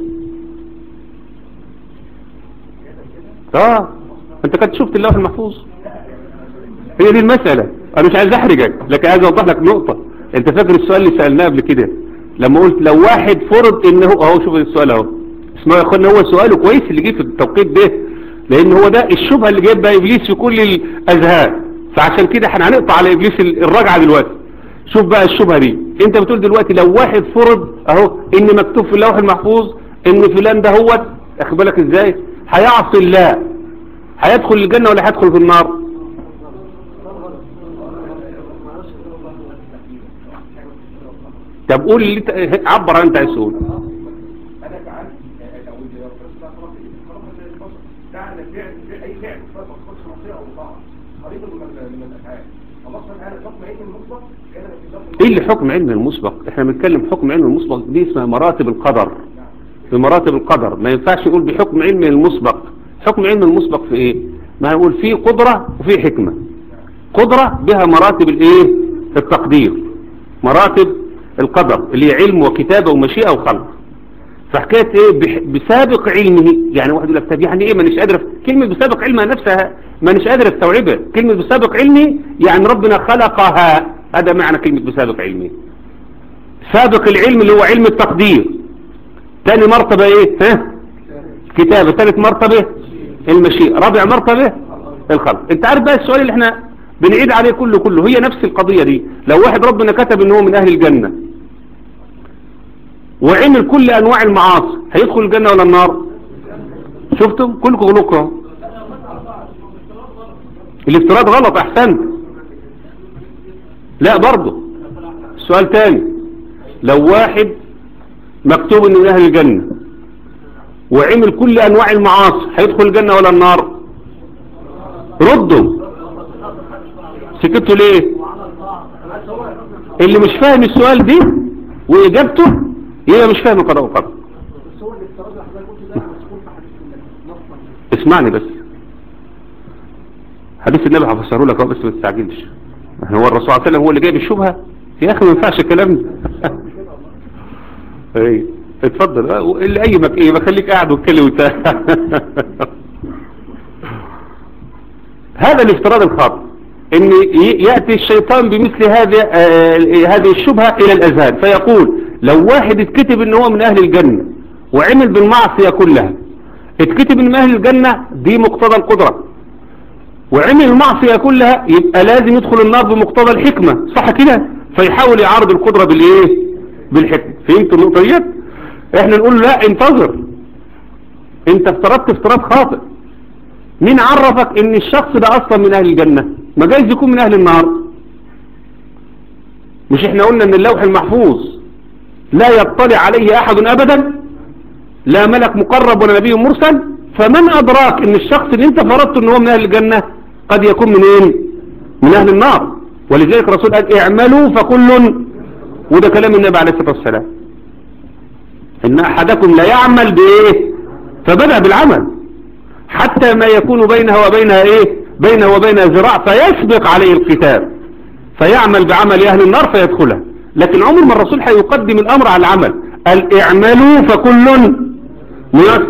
اه انت كنت شفت اللوح المحفوظ هي دي المسألة انا مش عايز احرجك لكن عايز اوضح لك نقطة انت فاكر السؤال اللي سألناه قبل كده لما قلت لو واحد فرض ان هو اهو شوف السؤال اهو اسمعوا يا اخوانا هو سؤاله كويس اللي جه في التوقيت ده لان هو ده الشبهة اللي جايبها ابليس في كل الاذهان فعشان كده احنا هنقطع على ابليس الرجعة دلوقتي شوف بقى الشبهة دي انت بتقول دلوقتي لو واحد فرض اهو ان مكتوب في اللوح المحفوظ ان فلان ده هو اخد بالك ازاي هيعصي الله هيدخل الجنة ولا هيدخل في النار طب قول اللي انت عبر عن انت عايز تقول انا فعلت او خلاص خلاص زي البشر فعل فعل فعل- اي فعل ما تخصش معصيه او طاعه قريب من من الافعال الله سبحانه وتعالى حكم علم المطلق كان في ذات ايه اللي حكم علم المسبق احنا بنتكلم حكم علم المسبق دي اسمها مراتب القدر في مراتب القدر ما ينفعش نقول بحكم علم المسبق حكم علم المسبق في ايه ما نقول فيه قدرة وفيه حكمة قدرة بها مراتب الايه التقدير مراتب القدر اللي هي علم وكتابة ومشيئة وخلق فحكاية ايه بح- بسابق علمه يعني واحد يقول لك طب يعني ايه مانيش قادر أف- كلمة بسابق علمها نفسها مانيش قادر استوعبها كلمة بسابق علمه يعني ربنا خلقها هذا معنى كلمة بسابق علمه سابق العلم اللي هو علم التقدير تاني مرتبة ايه ها كتابة ثالث مرتبة المشيئة رابع مرتبة الخلق انت عارف بقى السؤال اللي احنا بنعيد عليه كله كله هي نفس القضية دي لو واحد ربنا كتب ان هو من اهل الجنة وعمل كل انواع المعاصي هيدخل الجنة ولا النار شفتم كلكم غلوكم الافتراض غلط احسنت لا برضه سؤال تاني لو واحد مكتوب انه من اهل الجنة وعمل كل انواع المعاصي هيدخل الجنة ولا النار ردوا سكتوا ليه اللي مش فاهم السؤال دي واجابته يبقى مش فاهم القضاء والقدر بس هو الافتراض اللي حضرتك قلته ده مذكور في حديث النبي نصا اسمعني بس حديث النبي هفسره لك أهو بس ما تستعجلش احنا هو الرسول صلى الله عليه وسلم هو اللي جايب الشبهه يا اخي ما ينفعش الكلام ده اي اتفضل اه، اللي اي مك ايه بخليك قاعد واتكلم وانت هذا الافتراض الخاطئ ان ي- ياتي الشيطان بمثل هذه آه، هذه الشبهه الى الاذهان فيقول لو واحد اتكتب ان هو من اهل الجنه وعمل بالمعصيه كلها اتكتب ان من اهل الجنه دي مقتضى القدره وعمل المعصية كلها يبقى لازم يدخل النار بمقتضى الحكمة صح كده فيحاول يعارض القدرة بالايه بالحكمة فهمت النقطة ديت احنا نقول له لا انتظر انت افترضت افتراض خاطئ مين عرفك ان الشخص ده اصلا من اهل الجنة ما جايز يكون من اهل النار مش احنا قلنا ان اللوح المحفوظ لا يطلع عليه احد ابدا لا ملك مقرب ولا نبي مرسل فمن أدراك ان الشخص اللي انت فرضته ان هو من اهل الجنة قد يكون من ايه من اهل النار ولذلك الرسول قال اعملوا فكل وده كلام النبي عليه الصلاة والسلام ان احدكم لا يعمل بايه فبدأ بالعمل حتى ما يكون بينه وبينها ايه بينه وبينها ذراع فيسبق عليه الكتاب فيعمل بعمل اهل النار فيدخلها لكن عمر ما الرسول هيقدم الامر على العمل قال اعملوا فكل ميسر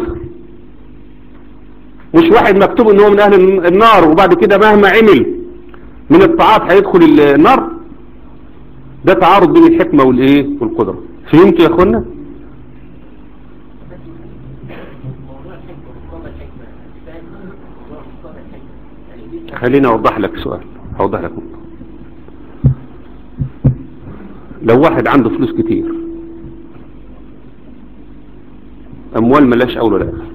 مش واحد مكتوب ان هو من اهل النار وبعد كده مهما عمل من الطاعات هيدخل النار ده تعارض بين الحكمة والايه والقدرة فهمتوا يا اخوانا موضوع الحكمة مقام الحكمة فاهم موضوع مقام الحكمة يعني دي خليني اوضح لك سؤال هوضح لك نقطة لو واحد عنده فلوس كتير اموال ملاش اول ولا اخر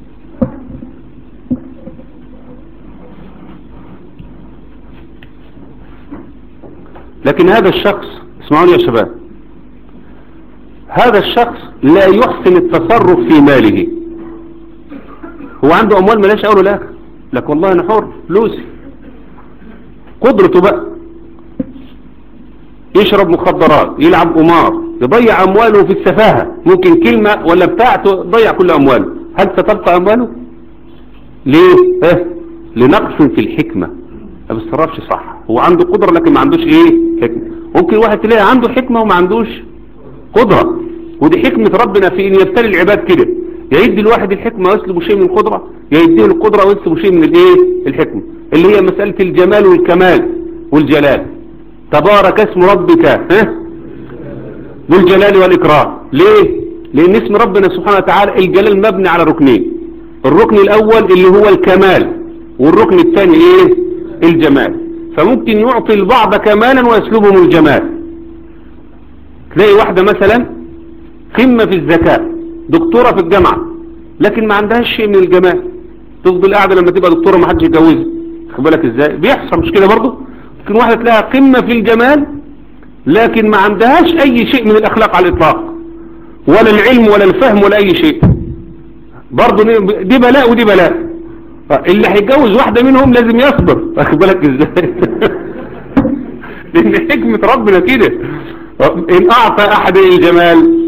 لكن هذا الشخص اسمعوني يا شباب هذا الشخص لا يحسن التصرف في ماله هو عنده اموال ملاش اول ولا اخر لك والله انا حر فلوسي قدرته بقى يشرب مخدرات يلعب قمار يضيع امواله في السفاهة ممكن كلمة ولا بتاعته ضيع كل امواله هل ستبقى امواله ليه اه لنقص في الحكمة ما بيتصرفش صح هو عنده قدرة لكن ما عندوش ايه حكمة ممكن واحد تلاقي عنده حكمة وما عندوش قدرة ودي حكمة ربنا في ان يبتلي العباد كده يدي الواحد الحكمة ويسلب شيء من القدرة يديه القدرة ويسلب شيء من الايه الحكمة اللي هي مسألة الجمال والكمال والجلال تبارك اسم ربك ها ذو الجلال والإكرام ليه لأن اسم ربنا سبحانه وتعالى الجلال مبني على ركنين الركن الأول اللي هو الكمال والركن الثاني ايه الجمال فممكن يعطي البعض كمالا ويسلبه من الجمال تلاقي واحدة مثلا قمة في الذكاء دكتورة في الجامعة لكن ما عندهاش شيء من الجمال تفضل قاعدة لما تبقى دكتورة ما حدش يتجوزها خد بالك ازاي بيحصل مش كده برضه ممكن واحدة تلاقيها قمة في الجمال لكن ما عندهاش اي شيء من الاخلاق على الاطلاق ولا العلم ولا الفهم ولا اي شيء برضه دي بلاء ودي بلاء اللي هيتجوز واحدة منهم لازم يصبر واخد بالك ازاي لان حكمة ربنا كده ان اعطى احد الجمال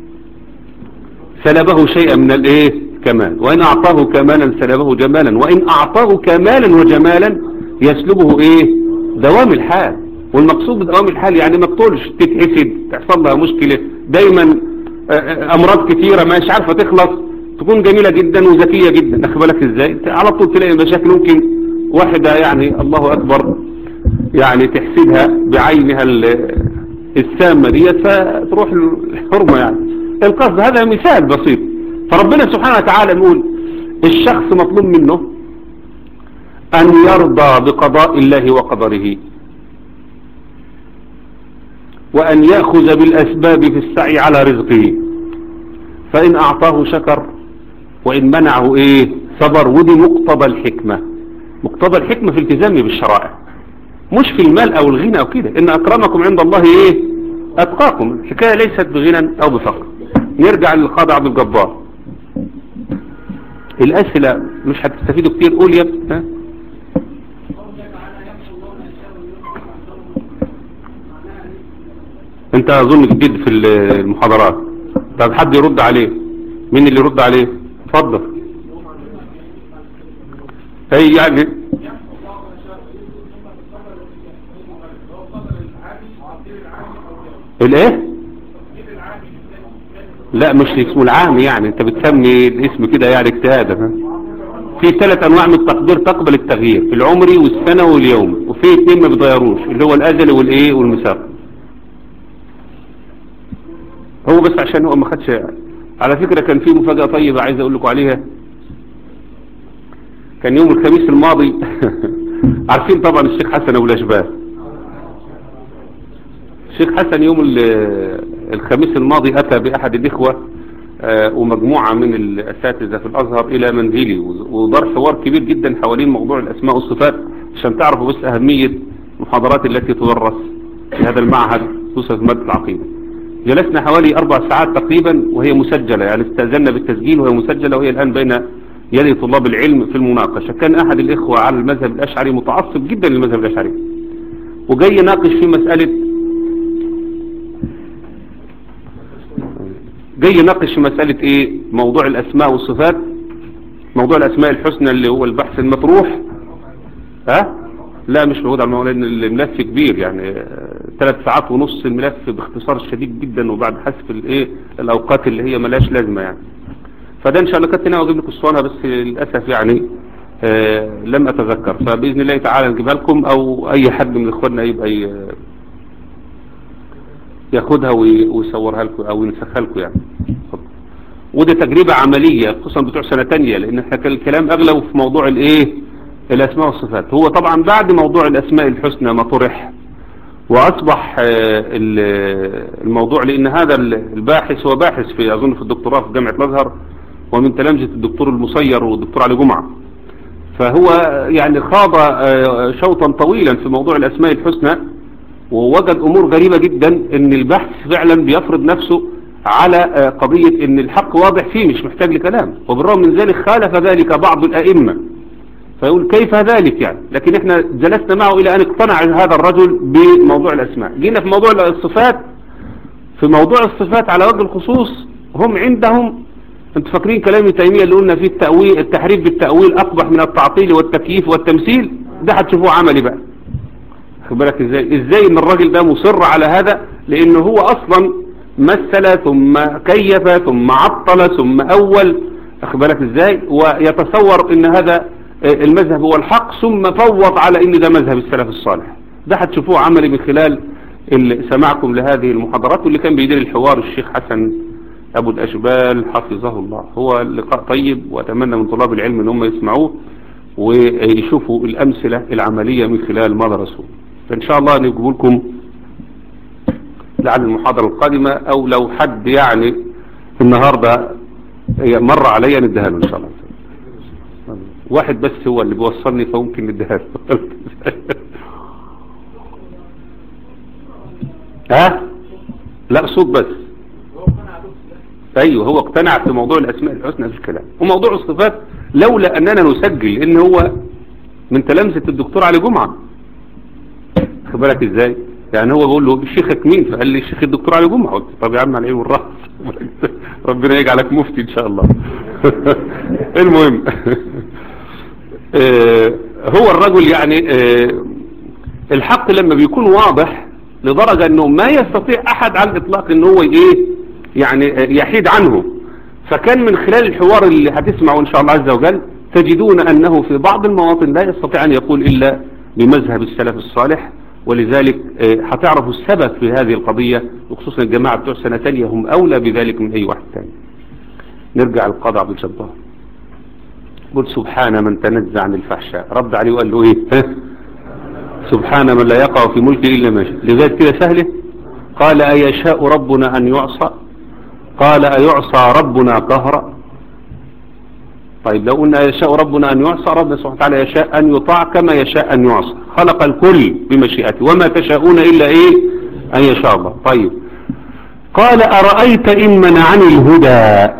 سلبه شيئا من الايه كمال وان اعطاه كمالا سلبه جمالا وان اعطاه كمالا وجمالا يسلبه ايه دوام الحال والمقصود بدوام الحال يعني ما تطولش تتحسد تحصل لها مشكلة دايما امراض كتيرة مش عارفة تخلص تكون جميلة جدا وذكية جدا اخد بالك ازاي على طول تلاقي مشاكل ممكن واحدة يعني الله اكبر يعني تحسدها بعينها السامة ديت فتروح الحرمة يعني القصد هذا مثال بسيط فربنا سبحانه وتعالى نقول الشخص مطلوب منه أن يرضى بقضاء الله وقدره وأن يأخذ بالأسباب في السعي على رزقه فإن أعطاه شكر وإن منعه إيه صبر ودي مقتضى الحكمة مقتضى الحكمة في التزامه بالشرائع مش في المال أو الغنى أو كده إن أكرمكم عند الله إيه أتقاكم الحكاية ليست بغنى أو بفقر نرجع للقاضي عبد الجبار الأسئلة مش هتستفيدوا كتير قول يا ابني ها انت اظن جديد في المحاضرات طب حد يرد عليه مين اللي يرد عليه اتفضل اي يعني الايه لا مش اسمه العام يعني انت بتسمي الاسم كده يعني اجتهادا في ثلاث انواع من التقدير تقبل التغيير العمري والسنة واليوم وفي اثنين ما بيتغيروش اللي هو الازلي والايه والمساق هو بس عشان هو ما خدش على فكرة كان في مفاجأة طيبة عايز اقول لكم عليها كان يوم الخميس الماضي عارفين طبعا الشيخ حسن ابو الاشباه الشيخ حسن يوم الخميس الماضي اتى باحد الاخوة ومجموعة من الاساتذة في الازهر الى منزلي ودار حوار كبير جدا حوالين موضوع الاسماء والصفات عشان تعرفوا بس اهمية المحاضرات التي تدرس في هذا المعهد خصوصا في مادة العقيدة جلسنا حوالي أربع ساعات تقريبا وهي مسجلة يعني استأذنا بالتسجيل وهي مسجلة وهي الآن بين يدي طلاب العلم في المناقشة كان أحد الإخوة على المذهب الأشعري متعصب جدا للمذهب الأشعري وجاي يناقش في مسألة جاي يناقش في مسألة إيه موضوع الأسماء والصفات موضوع الأسماء الحسنى اللي هو البحث المطروح ها لا مش موجود على الموضوع لأن الملف كبير يعني ثلاث ساعات ونص الملف باختصار شديد جدا وبعد حذف الايه الاوقات اللي هي ملاش لازمه يعني فده ان شاء الله كنت ناوي اجيب لكم اسطوانه بس للاسف يعني آه لم اتذكر فباذن الله تعالى نجيبها لكم او اي حد من اخواننا يبقى ي- ياخدها وي- ويصورها لكم او ينسخها لكم يعني اتفضل. وده تجربة عملية خصوصا بتوع سنة تانية لان احنا كان الكلام اغلب في موضوع الايه الاسماء والصفات هو طبعا بعد موضوع الاسماء الحسنى ما طرح واصبح آه، ال- الموضوع لان هذا الباحث هو باحث في اظن في الدكتوراه في جامعة الازهر ومن تلامذة الدكتور المصير والدكتور علي جمعة فهو يعني خاض آه، شوطا طويلا في موضوع الاسماء الحسنى ووجد امور غريبة جدا ان البحث فعلا بيفرض نفسه على آه، قضية ان الحق واضح فيه مش محتاج لكلام وبالرغم من ذلك خالف ذلك بعض الائمة فيقول كيف ذلك يعني لكن احنا جلسنا معه الى ان اقتنع هذا الرجل بموضوع الاسماء جينا في موضوع الصفات في موضوع الصفات على وجه الخصوص هم عندهم انتوا فاكرين كلام ابن تيميه اللي قلنا فيه التأويل التحريف بالتأويل اقبح من التعطيل والتكييف والتمثيل ده هتشوفوه عملي بقى خد بالك ازاي ازاي ان الراجل ده مصر على هذا لانه هو اصلا مثل ثم كيف ثم عطل ثم اول خد بالك ازاي ويتصور ان هذا آه، المذهب هو الحق ثم فوض على ان ده مذهب السلف الصالح ده هتشوفوه عملي من خلال ال- سماعكم لهذه المحاضرات واللي كان بيدير الحوار الشيخ حسن ابو الاشبال حفظه الله هو لقاء طيب واتمنى من طلاب العلم ان هم يسمعوه ويشوفوا الامثلة العملية من خلال ما درسوه فان شاء الله نجيب لكم لعل المحاضرة القادمة او لو حد يعني النهاردة مر عليا نديها له ان شاء الله واحد بس هو اللي بيوصلني فممكن نديها له ها لا صوت بس ايوه هو اقتنع في موضوع الاسماء الحسنى في الكلام وموضوع الصفات لولا اننا نسجل ان هو من تلامذة الدكتور علي جمعة خد بالك ازاي يعني هو بيقول له شيخك مين فقال لي الشيخ الدكتور علي جمعة قلت طب يا عم على العين والراس ربنا يجعلك مفتي ان شاء الله المهم آه، هو الرجل يعني آه، الحق لما بيكون واضح لدرجة انه ما يستطيع احد على الاطلاق ان هو ايه يعني آه، يحيد عنه فكان من خلال الحوار اللي هتسمعه ان شاء الله عز وجل تجدون انه في بعض المواطن لا يستطيع ان يقول الا بمذهب السلف الصالح ولذلك آه، هتعرفوا السبب في هذه القضية وخصوصا الجماعة بتوع سنة تانية هم اولى بذلك من اي واحد تاني نرجع للقضاء عبد الجبار قل سبحان من تنزع عن الفحشاء رد عليه وقال له ايه ها؟ سبحان من لا يقع في ملكه الا ما شاء لذلك كده سهله قال ايشاء ربنا ان يعصى قال ايعصى ربنا قهرا طيب لو قلنا يشاء ربنا ان يعصى ربنا سبحانه وتعالى يشاء ان يطاع كما يشاء ان يعصى خلق الكل بمشيئته وما تشاءون الا ايه ان يشاء الله طيب قال ارايت ان منعني الهدى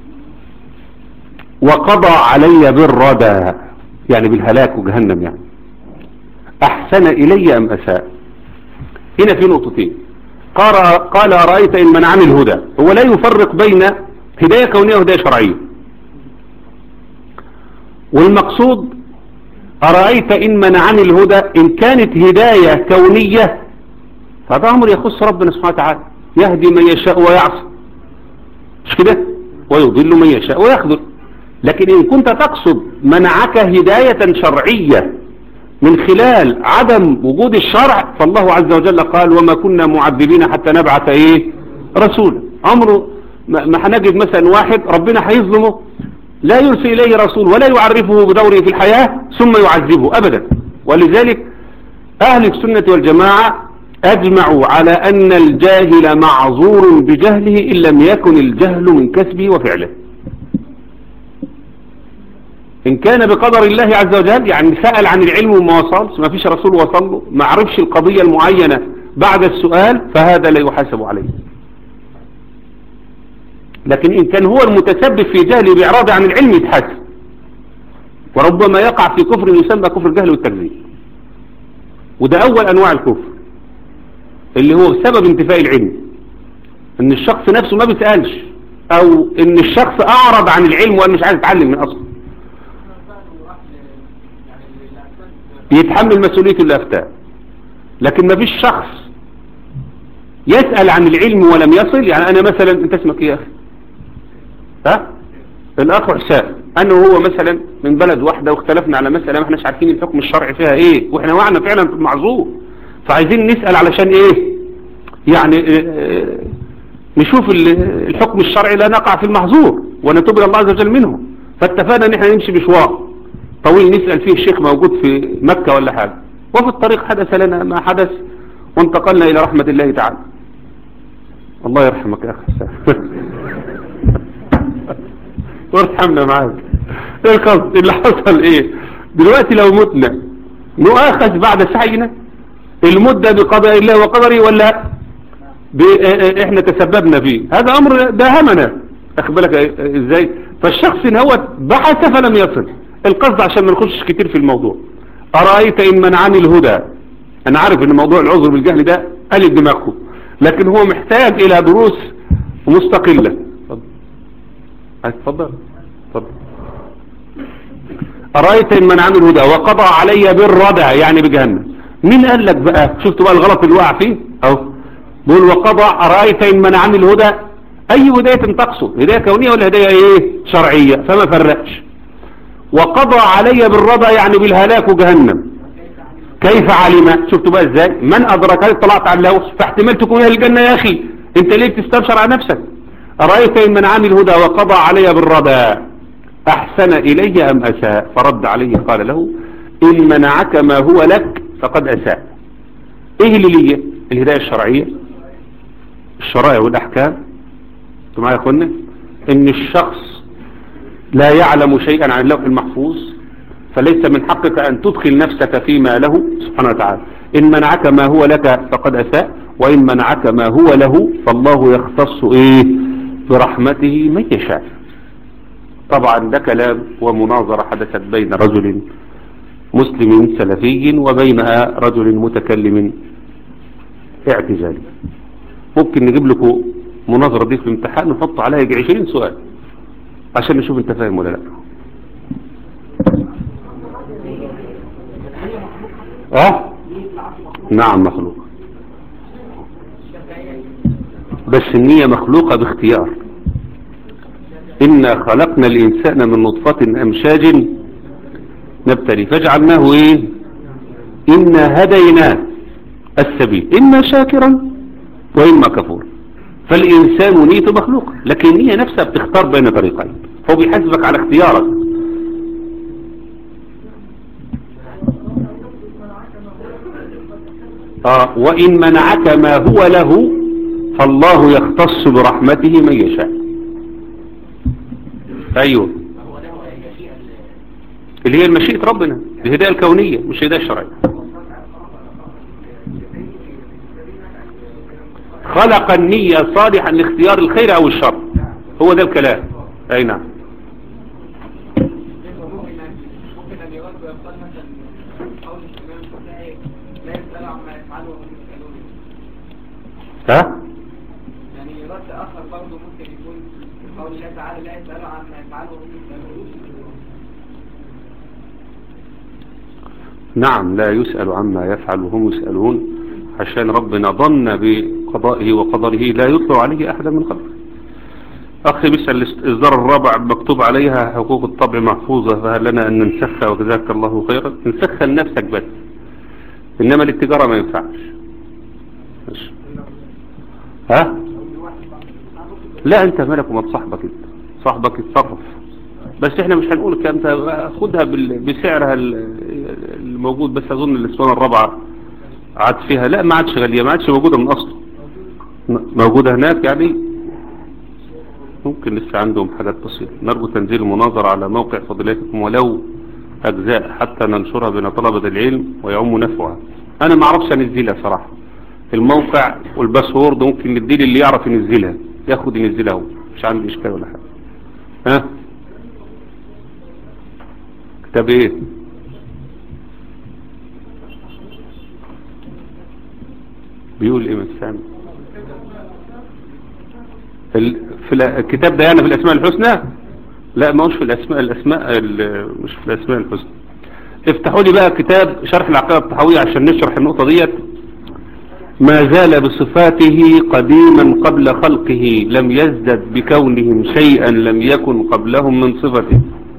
وقضى علي بالردى يعني بالهلاك وجهنم يعني أحسن إلي أم أساء هنا في نقطتين قال, قال أرأيت إن منعني الهدى هو لا يفرق بين هداية كونية وهداية شرعية والمقصود أرأيت إن منعني الهدى إن كانت هداية كونية فهذا أمر يخص ربنا سبحانه وتعالى يهدي من يشاء ويعصي مش كده ويضل من يشاء ويخذل لكن إن كنت تقصد منعك هداية شرعية من خلال عدم وجود الشرع فالله عز وجل قال وما كنا معذبين حتى نبعث ايه رسولا امره ما ما هنجد مثلا واحد ربنا هيظلمه لا يرسل اليه رسول ولا يعرفه بدوره في الحياة ثم يعذبه ابدا ولذلك اهل السنة والجماعة اجمعوا على ان الجاهل معذور بجهله ان لم يكن الجهل من كسبه وفعله إن كان بقدر الله عز وجل يعني سأل عن العلم وما وصلش ما فيش رسول وصل له ما عرفش القضية المعينة بعد السؤال فهذا لا يحاسب عليه لكن إن كان هو المتسبب في جهله بإعراض عن العلم يتحاسب وربما يقع في كفر يسمى كفر الجهل والتكذيب وده أول أنواع الكفر اللي هو سبب انتفاء العلم ان الشخص نفسه ما بيسألش او ان الشخص اعرض عن العلم وقال مش عايز يتعلم من اصله يتحمل مسؤولية الأفتاء لكن ما فيش شخص يسأل عن العلم ولم يصل يعني انا مثلا انت اسمك ايه يا اخي ها الاخ حسام انه هو مثلا من بلد واحدة واختلفنا على مسألة ما احناش عارفين الحكم الشرعي فيها ايه واحنا وعنا فعلا في المعذور فعايزين نسأل علشان ايه يعني اه اه نشوف ال- الحكم الشرعي لا نقع في المحظور ونتوب الى الله عز وجل منه فاتفقنا ان احنا نمشي مشوار طويل نسأل فيه الشيخ موجود في مكة ولا حاجة وفي الطريق حدث لنا ما حدث وانتقلنا الى رحمة الله تعالى الله يرحمك يا اخي حسام وارحمنا معاك ايه القصد اللي حصل ايه دلوقتي لو متنا نؤاخذ بعد سعينا المدة بقضاء الله وقدره ولا ب... اه اه احنا تسببنا فيه هذا امر داهمنا اخد بالك اه ازاي فالشخص ان هو بحث فلم يصل القصد عشان ما نخش كتير في الموضوع ارايت ان منعني الهدى انا عارف ان موضوع العذر بالجهل ده قلب دماغه لكن هو محتاج الى دروس مستقلة اتفضل اتفضل اتفضل أرأيت إن منعني الهدى وقضى علي بالردى يعني بجهنم مين قال لك بقى شفتوا بقى الغلط اللي وقع فيه اهو بيقول وقضى أرأيت إن منعني الهدى أي هداية تقصد هداية كونية ولا هداية إيه شرعية فما فرقش وقضى علي بالردى يعني بالهلاك وجهنم كيف علم شفتوا بقى ازاي من أدرك هل طلعت على اللوث فاحتمال تكون أهل الجنة يا أخي انت ليه بتستبشر على نفسك أرأيت إن منعني الهدى وقضى علي بالردى أحسن إلي أم أساء فرد عليه قال له إن منعك ما هو لك فقد أساء إيه اللي لي الهداية الشرعية الشرائع والأحكام انتوا معايا يا أخوانا إن الشخص لا يعلم شيئا عن اللوح المحفوظ فليس من حقك أن تدخل نفسك فيما له سبحانه وتعالى إن منعك ما هو لك فقد أساء وإن منعك ما هو له فالله يختص إيه برحمته من يشاء طبعا ده كلام ومناظرة حدثت بين رجل مسلم سلفي وبين رجل متكلم اعتزالي ممكن نجيب لكم مناظرة دي في الامتحان نحط عليها يجي 20 سؤال عشان نشوف انت فاهم ولا لا اه نعم مخلوق بس النية مخلوقة باختيار إنا خلقنا الإنسان من نطفة أمشاج نبتلي فاجعلناه إيه إنا هديناه السبيل إما شاكرا وإما كفورا فالإنسان نيته مخلوقة لكن النية نفسها بتختار بين طريقين هو بيحاسبك على اختيارك آه وإن منعك ما هو له فالله يختص برحمته من يشاء أيوه هو له المشيئة اللي هي المشيئة ربنا الهداية الكونية مش الهداية الشرعية خلق النية صالحا لاختيار الخير أو الشر هو ده الكلام أي نعم ممكن أن يرد ويقال مثلا قول الإمام الشافعي لا يسأل عما يفعله وهم يسألون ها يعني رد آخر برضه ممكن يكون قول الله تعالى لا يسأل عما يفعله وهم يسألون نعم لا يسأل عما يفعل وهم يسألون عشان ربنا ظن بقضائه وقدره لا يطلع عليه أحدا من خلقه أخي بيسأل الإصدار الرابع مكتوب عليها حقوق الطبع محفوظة فهل لنا أن ننسخها وجزاك الله خيرا ننسخها لنفسك بس إنما للتجارة ما ينفعش ماشي. ها لا أنت مالك وما تصاحبك أنت صاحبك يتصرف بس احنا مش هنقول الكلام ده خدها بال- بسعرها ال- الموجود بس اظن الاسطوانه الرابعه عاد فيها لا ما عادش غاليه ما عادش موجوده من اصله م- موجوده هناك يعني ممكن لسه عندهم حاجات بسيطه نرجو تنزيل المناظره على موقع فضيلتكم ولو اجزاء حتى ننشرها بين طلبه العلم ويعم نفعها انا ما اعرفش انزلها صراحه الموقع والباسورد ممكن نديه اللي يعرف ينزلها ياخد ينزلها هو مش عندي اشكال ولا حاجه ها كتاب ايه بيقول ايه مسام ال... في ال- الكتاب ده يعني في الاسماء الحسنى لا ما هوش في الاسماء الاسماء ال... مش في الاسماء الحسنى افتحوا لي بقى كتاب شرح العقيده الطحاويه عشان نشرح النقطه ديت ما زال بصفاته قديما قبل خلقه لم يزدد بكونهم شيئا لم يكن قبلهم من صفته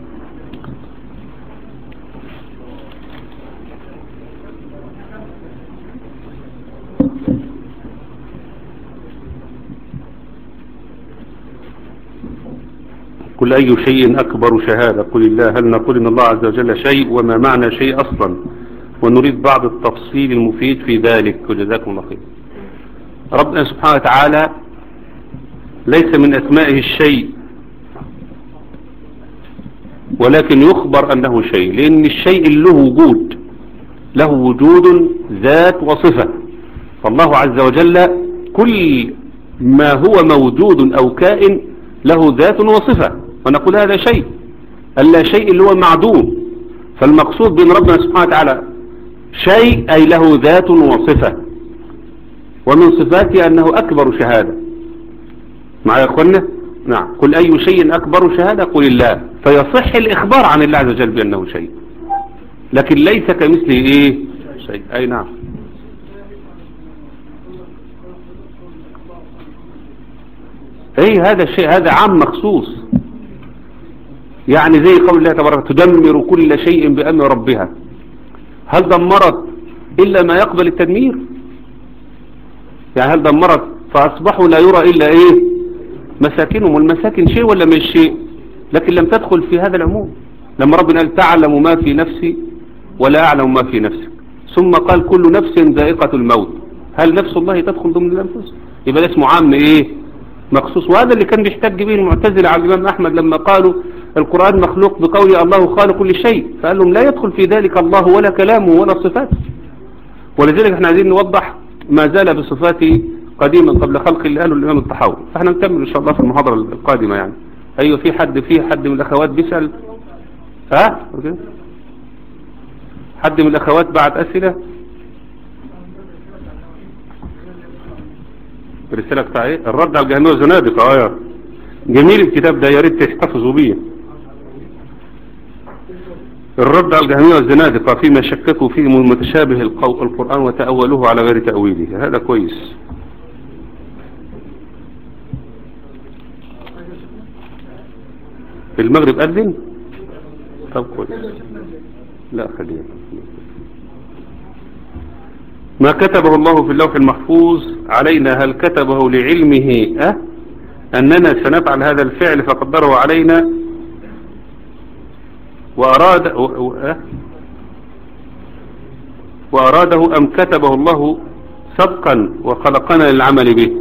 قل أي شيء أكبر شهادة قل الله هل نقول إن الله عز وجل شيء وما معنى شيء أصلا ونريد بعض التفصيل المفيد في ذلك وجزاكم الله خير ربنا سبحانه وتعالى ليس من أسمائه الشيء ولكن يخبر أنه شيء لأن الشيء له وجود له وجود ذات وصفة فالله عز وجل كل ما هو موجود أو كائن له ذات وصفة ونقول هذا شيء ألا شيء اللي هو معدوم فالمقصود بين ربنا سبحانه وتعالى شيء أي له ذات وصفة ومن صفاته أنه أكبر شهادة مع يا أخوانا نعم قل أي شيء أكبر شهادة قل الله فيصح الإخبار عن الله عز وجل بأنه شيء لكن ليس كمثله إيه شيء أي نعم اي هذا الشيء هذا عام مخصوص يعني زي قول الله تبارك تدمر كل شيء بأمر ربها هل دمرت إلا ما يقبل التدمير يعني هل دمرت فأصبحوا لا يرى إلا إيه مساكنهم والمساكن شيء ولا مش شيء لكن لم تدخل في هذا العموم لما ربنا قال تعلم ما في نفسي ولا أعلم ما في نفسك ثم قال كل نفس ذائقة الموت هل نفس الله تدخل ضمن الأنفس يبقى ده اسمه عام إيه مخصوص وهذا اللي كان بيحتج به المعتزلة على الإمام أحمد لما قالوا القرآن مخلوق بقول الله خالق كل شيء فقال لهم لا يدخل في ذلك الله ولا كلامه ولا صفاته ولذلك احنا عايزين نوضح ما زال بصفاته قديما قبل خلق اللي قاله الإمام الطحاوي فاحنا نكمل إن شاء الله في المحاضرة القادمة يعني أيوة في حد في حد من الأخوات بيسأل ها أوكي. حد من الأخوات بعد أسئلة الرسالة بتاع ايه الرد على الجهنمية والزنادقة اه يا جميل الكتاب ده يا ريت تحتفظوا بيه الرد على الجهنمية والزنادقة فيما شككوا فيه من متشابه القو- القرآن وتأولوه على غير تأويله هذا كويس في المغرب أذن طب كويس لا خلينا ما كتبه الله في اللوح المحفوظ علينا هل كتبه لعلمه أه؟ أننا سنفعل هذا الفعل فقدره علينا وأراد و- و- أه؟ وأراده أم كتبه الله سبقا وخلقنا للعمل به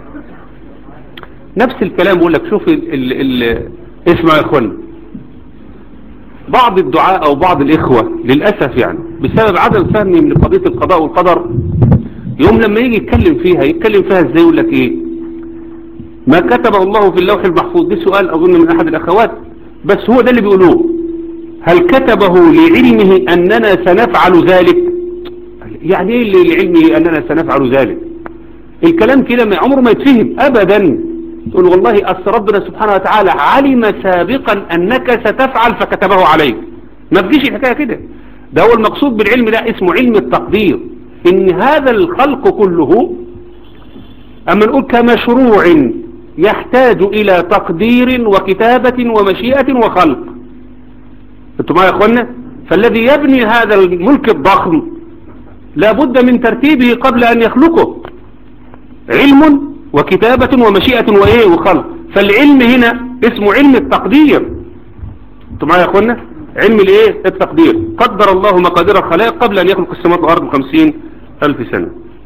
نفس الكلام بقول لك شوف ال ال ال اسمع يا اخوانا بعض الدعاء او بعض الاخوة للأسف يعني بسبب عدم فهمهم لقضية القضاء والقدر يوم لما يجي يتكلم فيها يتكلم فيها ازاي يقول لك ايه ما كتبه الله في اللوح المحفوظ ده سؤال اظن من احد الاخوات بس هو ده اللي بيقولوه هل كتبه لعلمه اننا سنفعل ذلك يعني ايه اللي لعلمه اننا سنفعل ذلك الكلام كده ما- عمره ما يتفهم ابدا تقول والله أصل ربنا سبحانه وتعالى علم سابقا أنك ستفعل فكتبه عليك ما تجيش الحكاية كده ده هو المقصود بالعلم ده اسمه علم التقدير إن هذا الخلق كله أما نقول كمشروع يحتاج إلى تقدير وكتابة ومشيئة وخلق انتوا معايا يا اخوانا فالذي يبني هذا الملك الضخم لابد من ترتيبه قبل أن يخلقه علم وكتابة ومشيئة وإيه وخلق فالعلم هنا اسمه علم التقدير انتوا معايا يا اخوانا علم الايه التقدير قدر الله مقادير الخلائق قبل ان يخلق السماوات والارض بخمسين الف سنة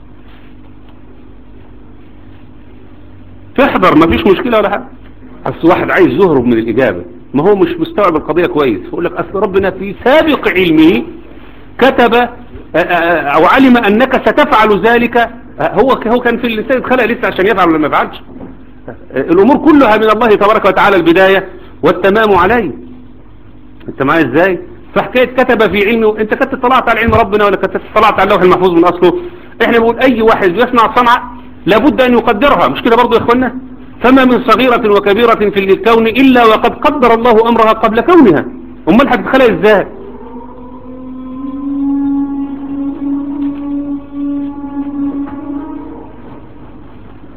تحضر ما فيش مشكلة ولا حاجة اصل واحد عايز يهرب من الاجابة ما هو مش مستوعب القضية كويس فيقول لك اصل ربنا في سابق علمه كتب آه، آه، او علم انك ستفعل ذلك آه، هو هو كان في اللسان اتخلق لسه عشان يفعل ولا ما يفعلش آه، الامور كلها من الله تبارك وتعالى البداية والتمام عليه انت معايا ازاي فحكاية كتب في علمه انت كنت اطلعت على علم ربنا ولا كنت اطلعت على اللوح المحفوظ من اصله احنا بنقول اي واحد بيصنع صنعة لابد ان يقدرها مش كده برضو يا اخوانا فما من صغيرة وكبيرة في الكون الا وقد قدر الله امرها قبل كونها امال هتتخلق ازاي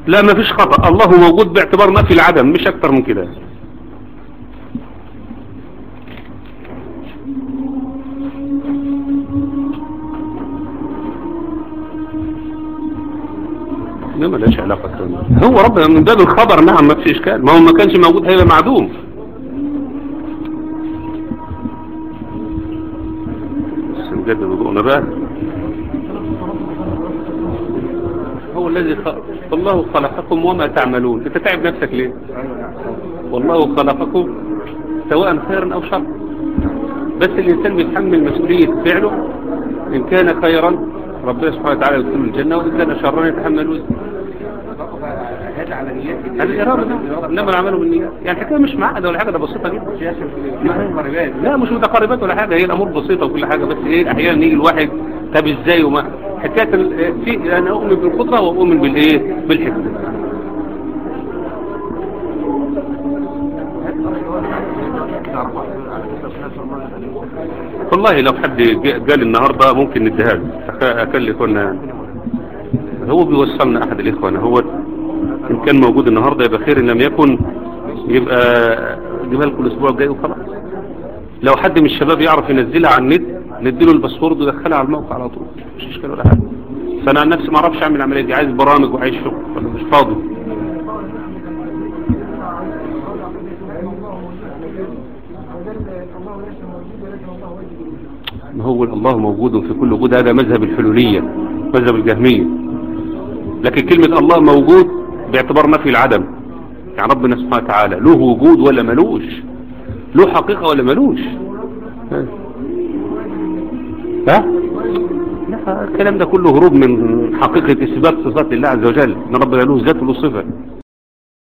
لا ما فيش خطأ الله موجود باعتبار نفي العدم مش اكتر من كده لا ملهاش علاقة كمان. هو ربنا من باب الخبر نعم ما فيش اشكال ما هو ما كانش موجود هيبقى معدوم بس نجدد وضوءنا بقى هو الذي خلق والله خلقكم وما تعملون انت تعب نفسك ليه والله خلقكم سواء خيرا او شرا بس الانسان بيتحمل مسؤولية فعله ان كان خيرا ربنا سبحانه وتعالى يدخل الجنة وان كان شرا يتحمل وزره هذا على نيات هذا الإرادة ده إنما العمل بالنيات يعني الحكاية مش معقدة ولا حاجة ده بسيطة جدا لا مش متقاربات ولا حاجة هي الأمور بسيطة وكل حاجة بس إيه أحيانا يجي الواحد طب إزاي وما حكاية ال- في أنا أؤمن بالقدرة وأؤمن بالإيه بالحكمة والله لو حد جا- قال النهاردة ممكن نديها له أك- أكلف وانا هو بيوصلنا أحد الإخوان هو إن كان موجود النهاردة يبقى خير إن لم يكن يبقى جيبها لكم الأسبوع الجاي وخلاص لو حد من الشباب يعرف ينزلها على النت نديله الباسورد ويدخلها على الموقع على طول مش اشكال ولا حاجه فانا عن نفسي ما اعرفش اعمل العمليه دي عايز برامج وعايز شغل ولا مش فاضي ما هو الله موجود في كل وجود هذا مذهب الحلولية مذهب الجهمية لكن كلمة الله موجود باعتبار نفي العدم يعني ربنا سبحانه وتعالى له وجود ولا ملوش له حقيقة ولا ملوش ها ها؟ لا الكلام ده كله هروب من حقيقة إثبات صفات الله عز وجل إن ربنا له ذات وله صفة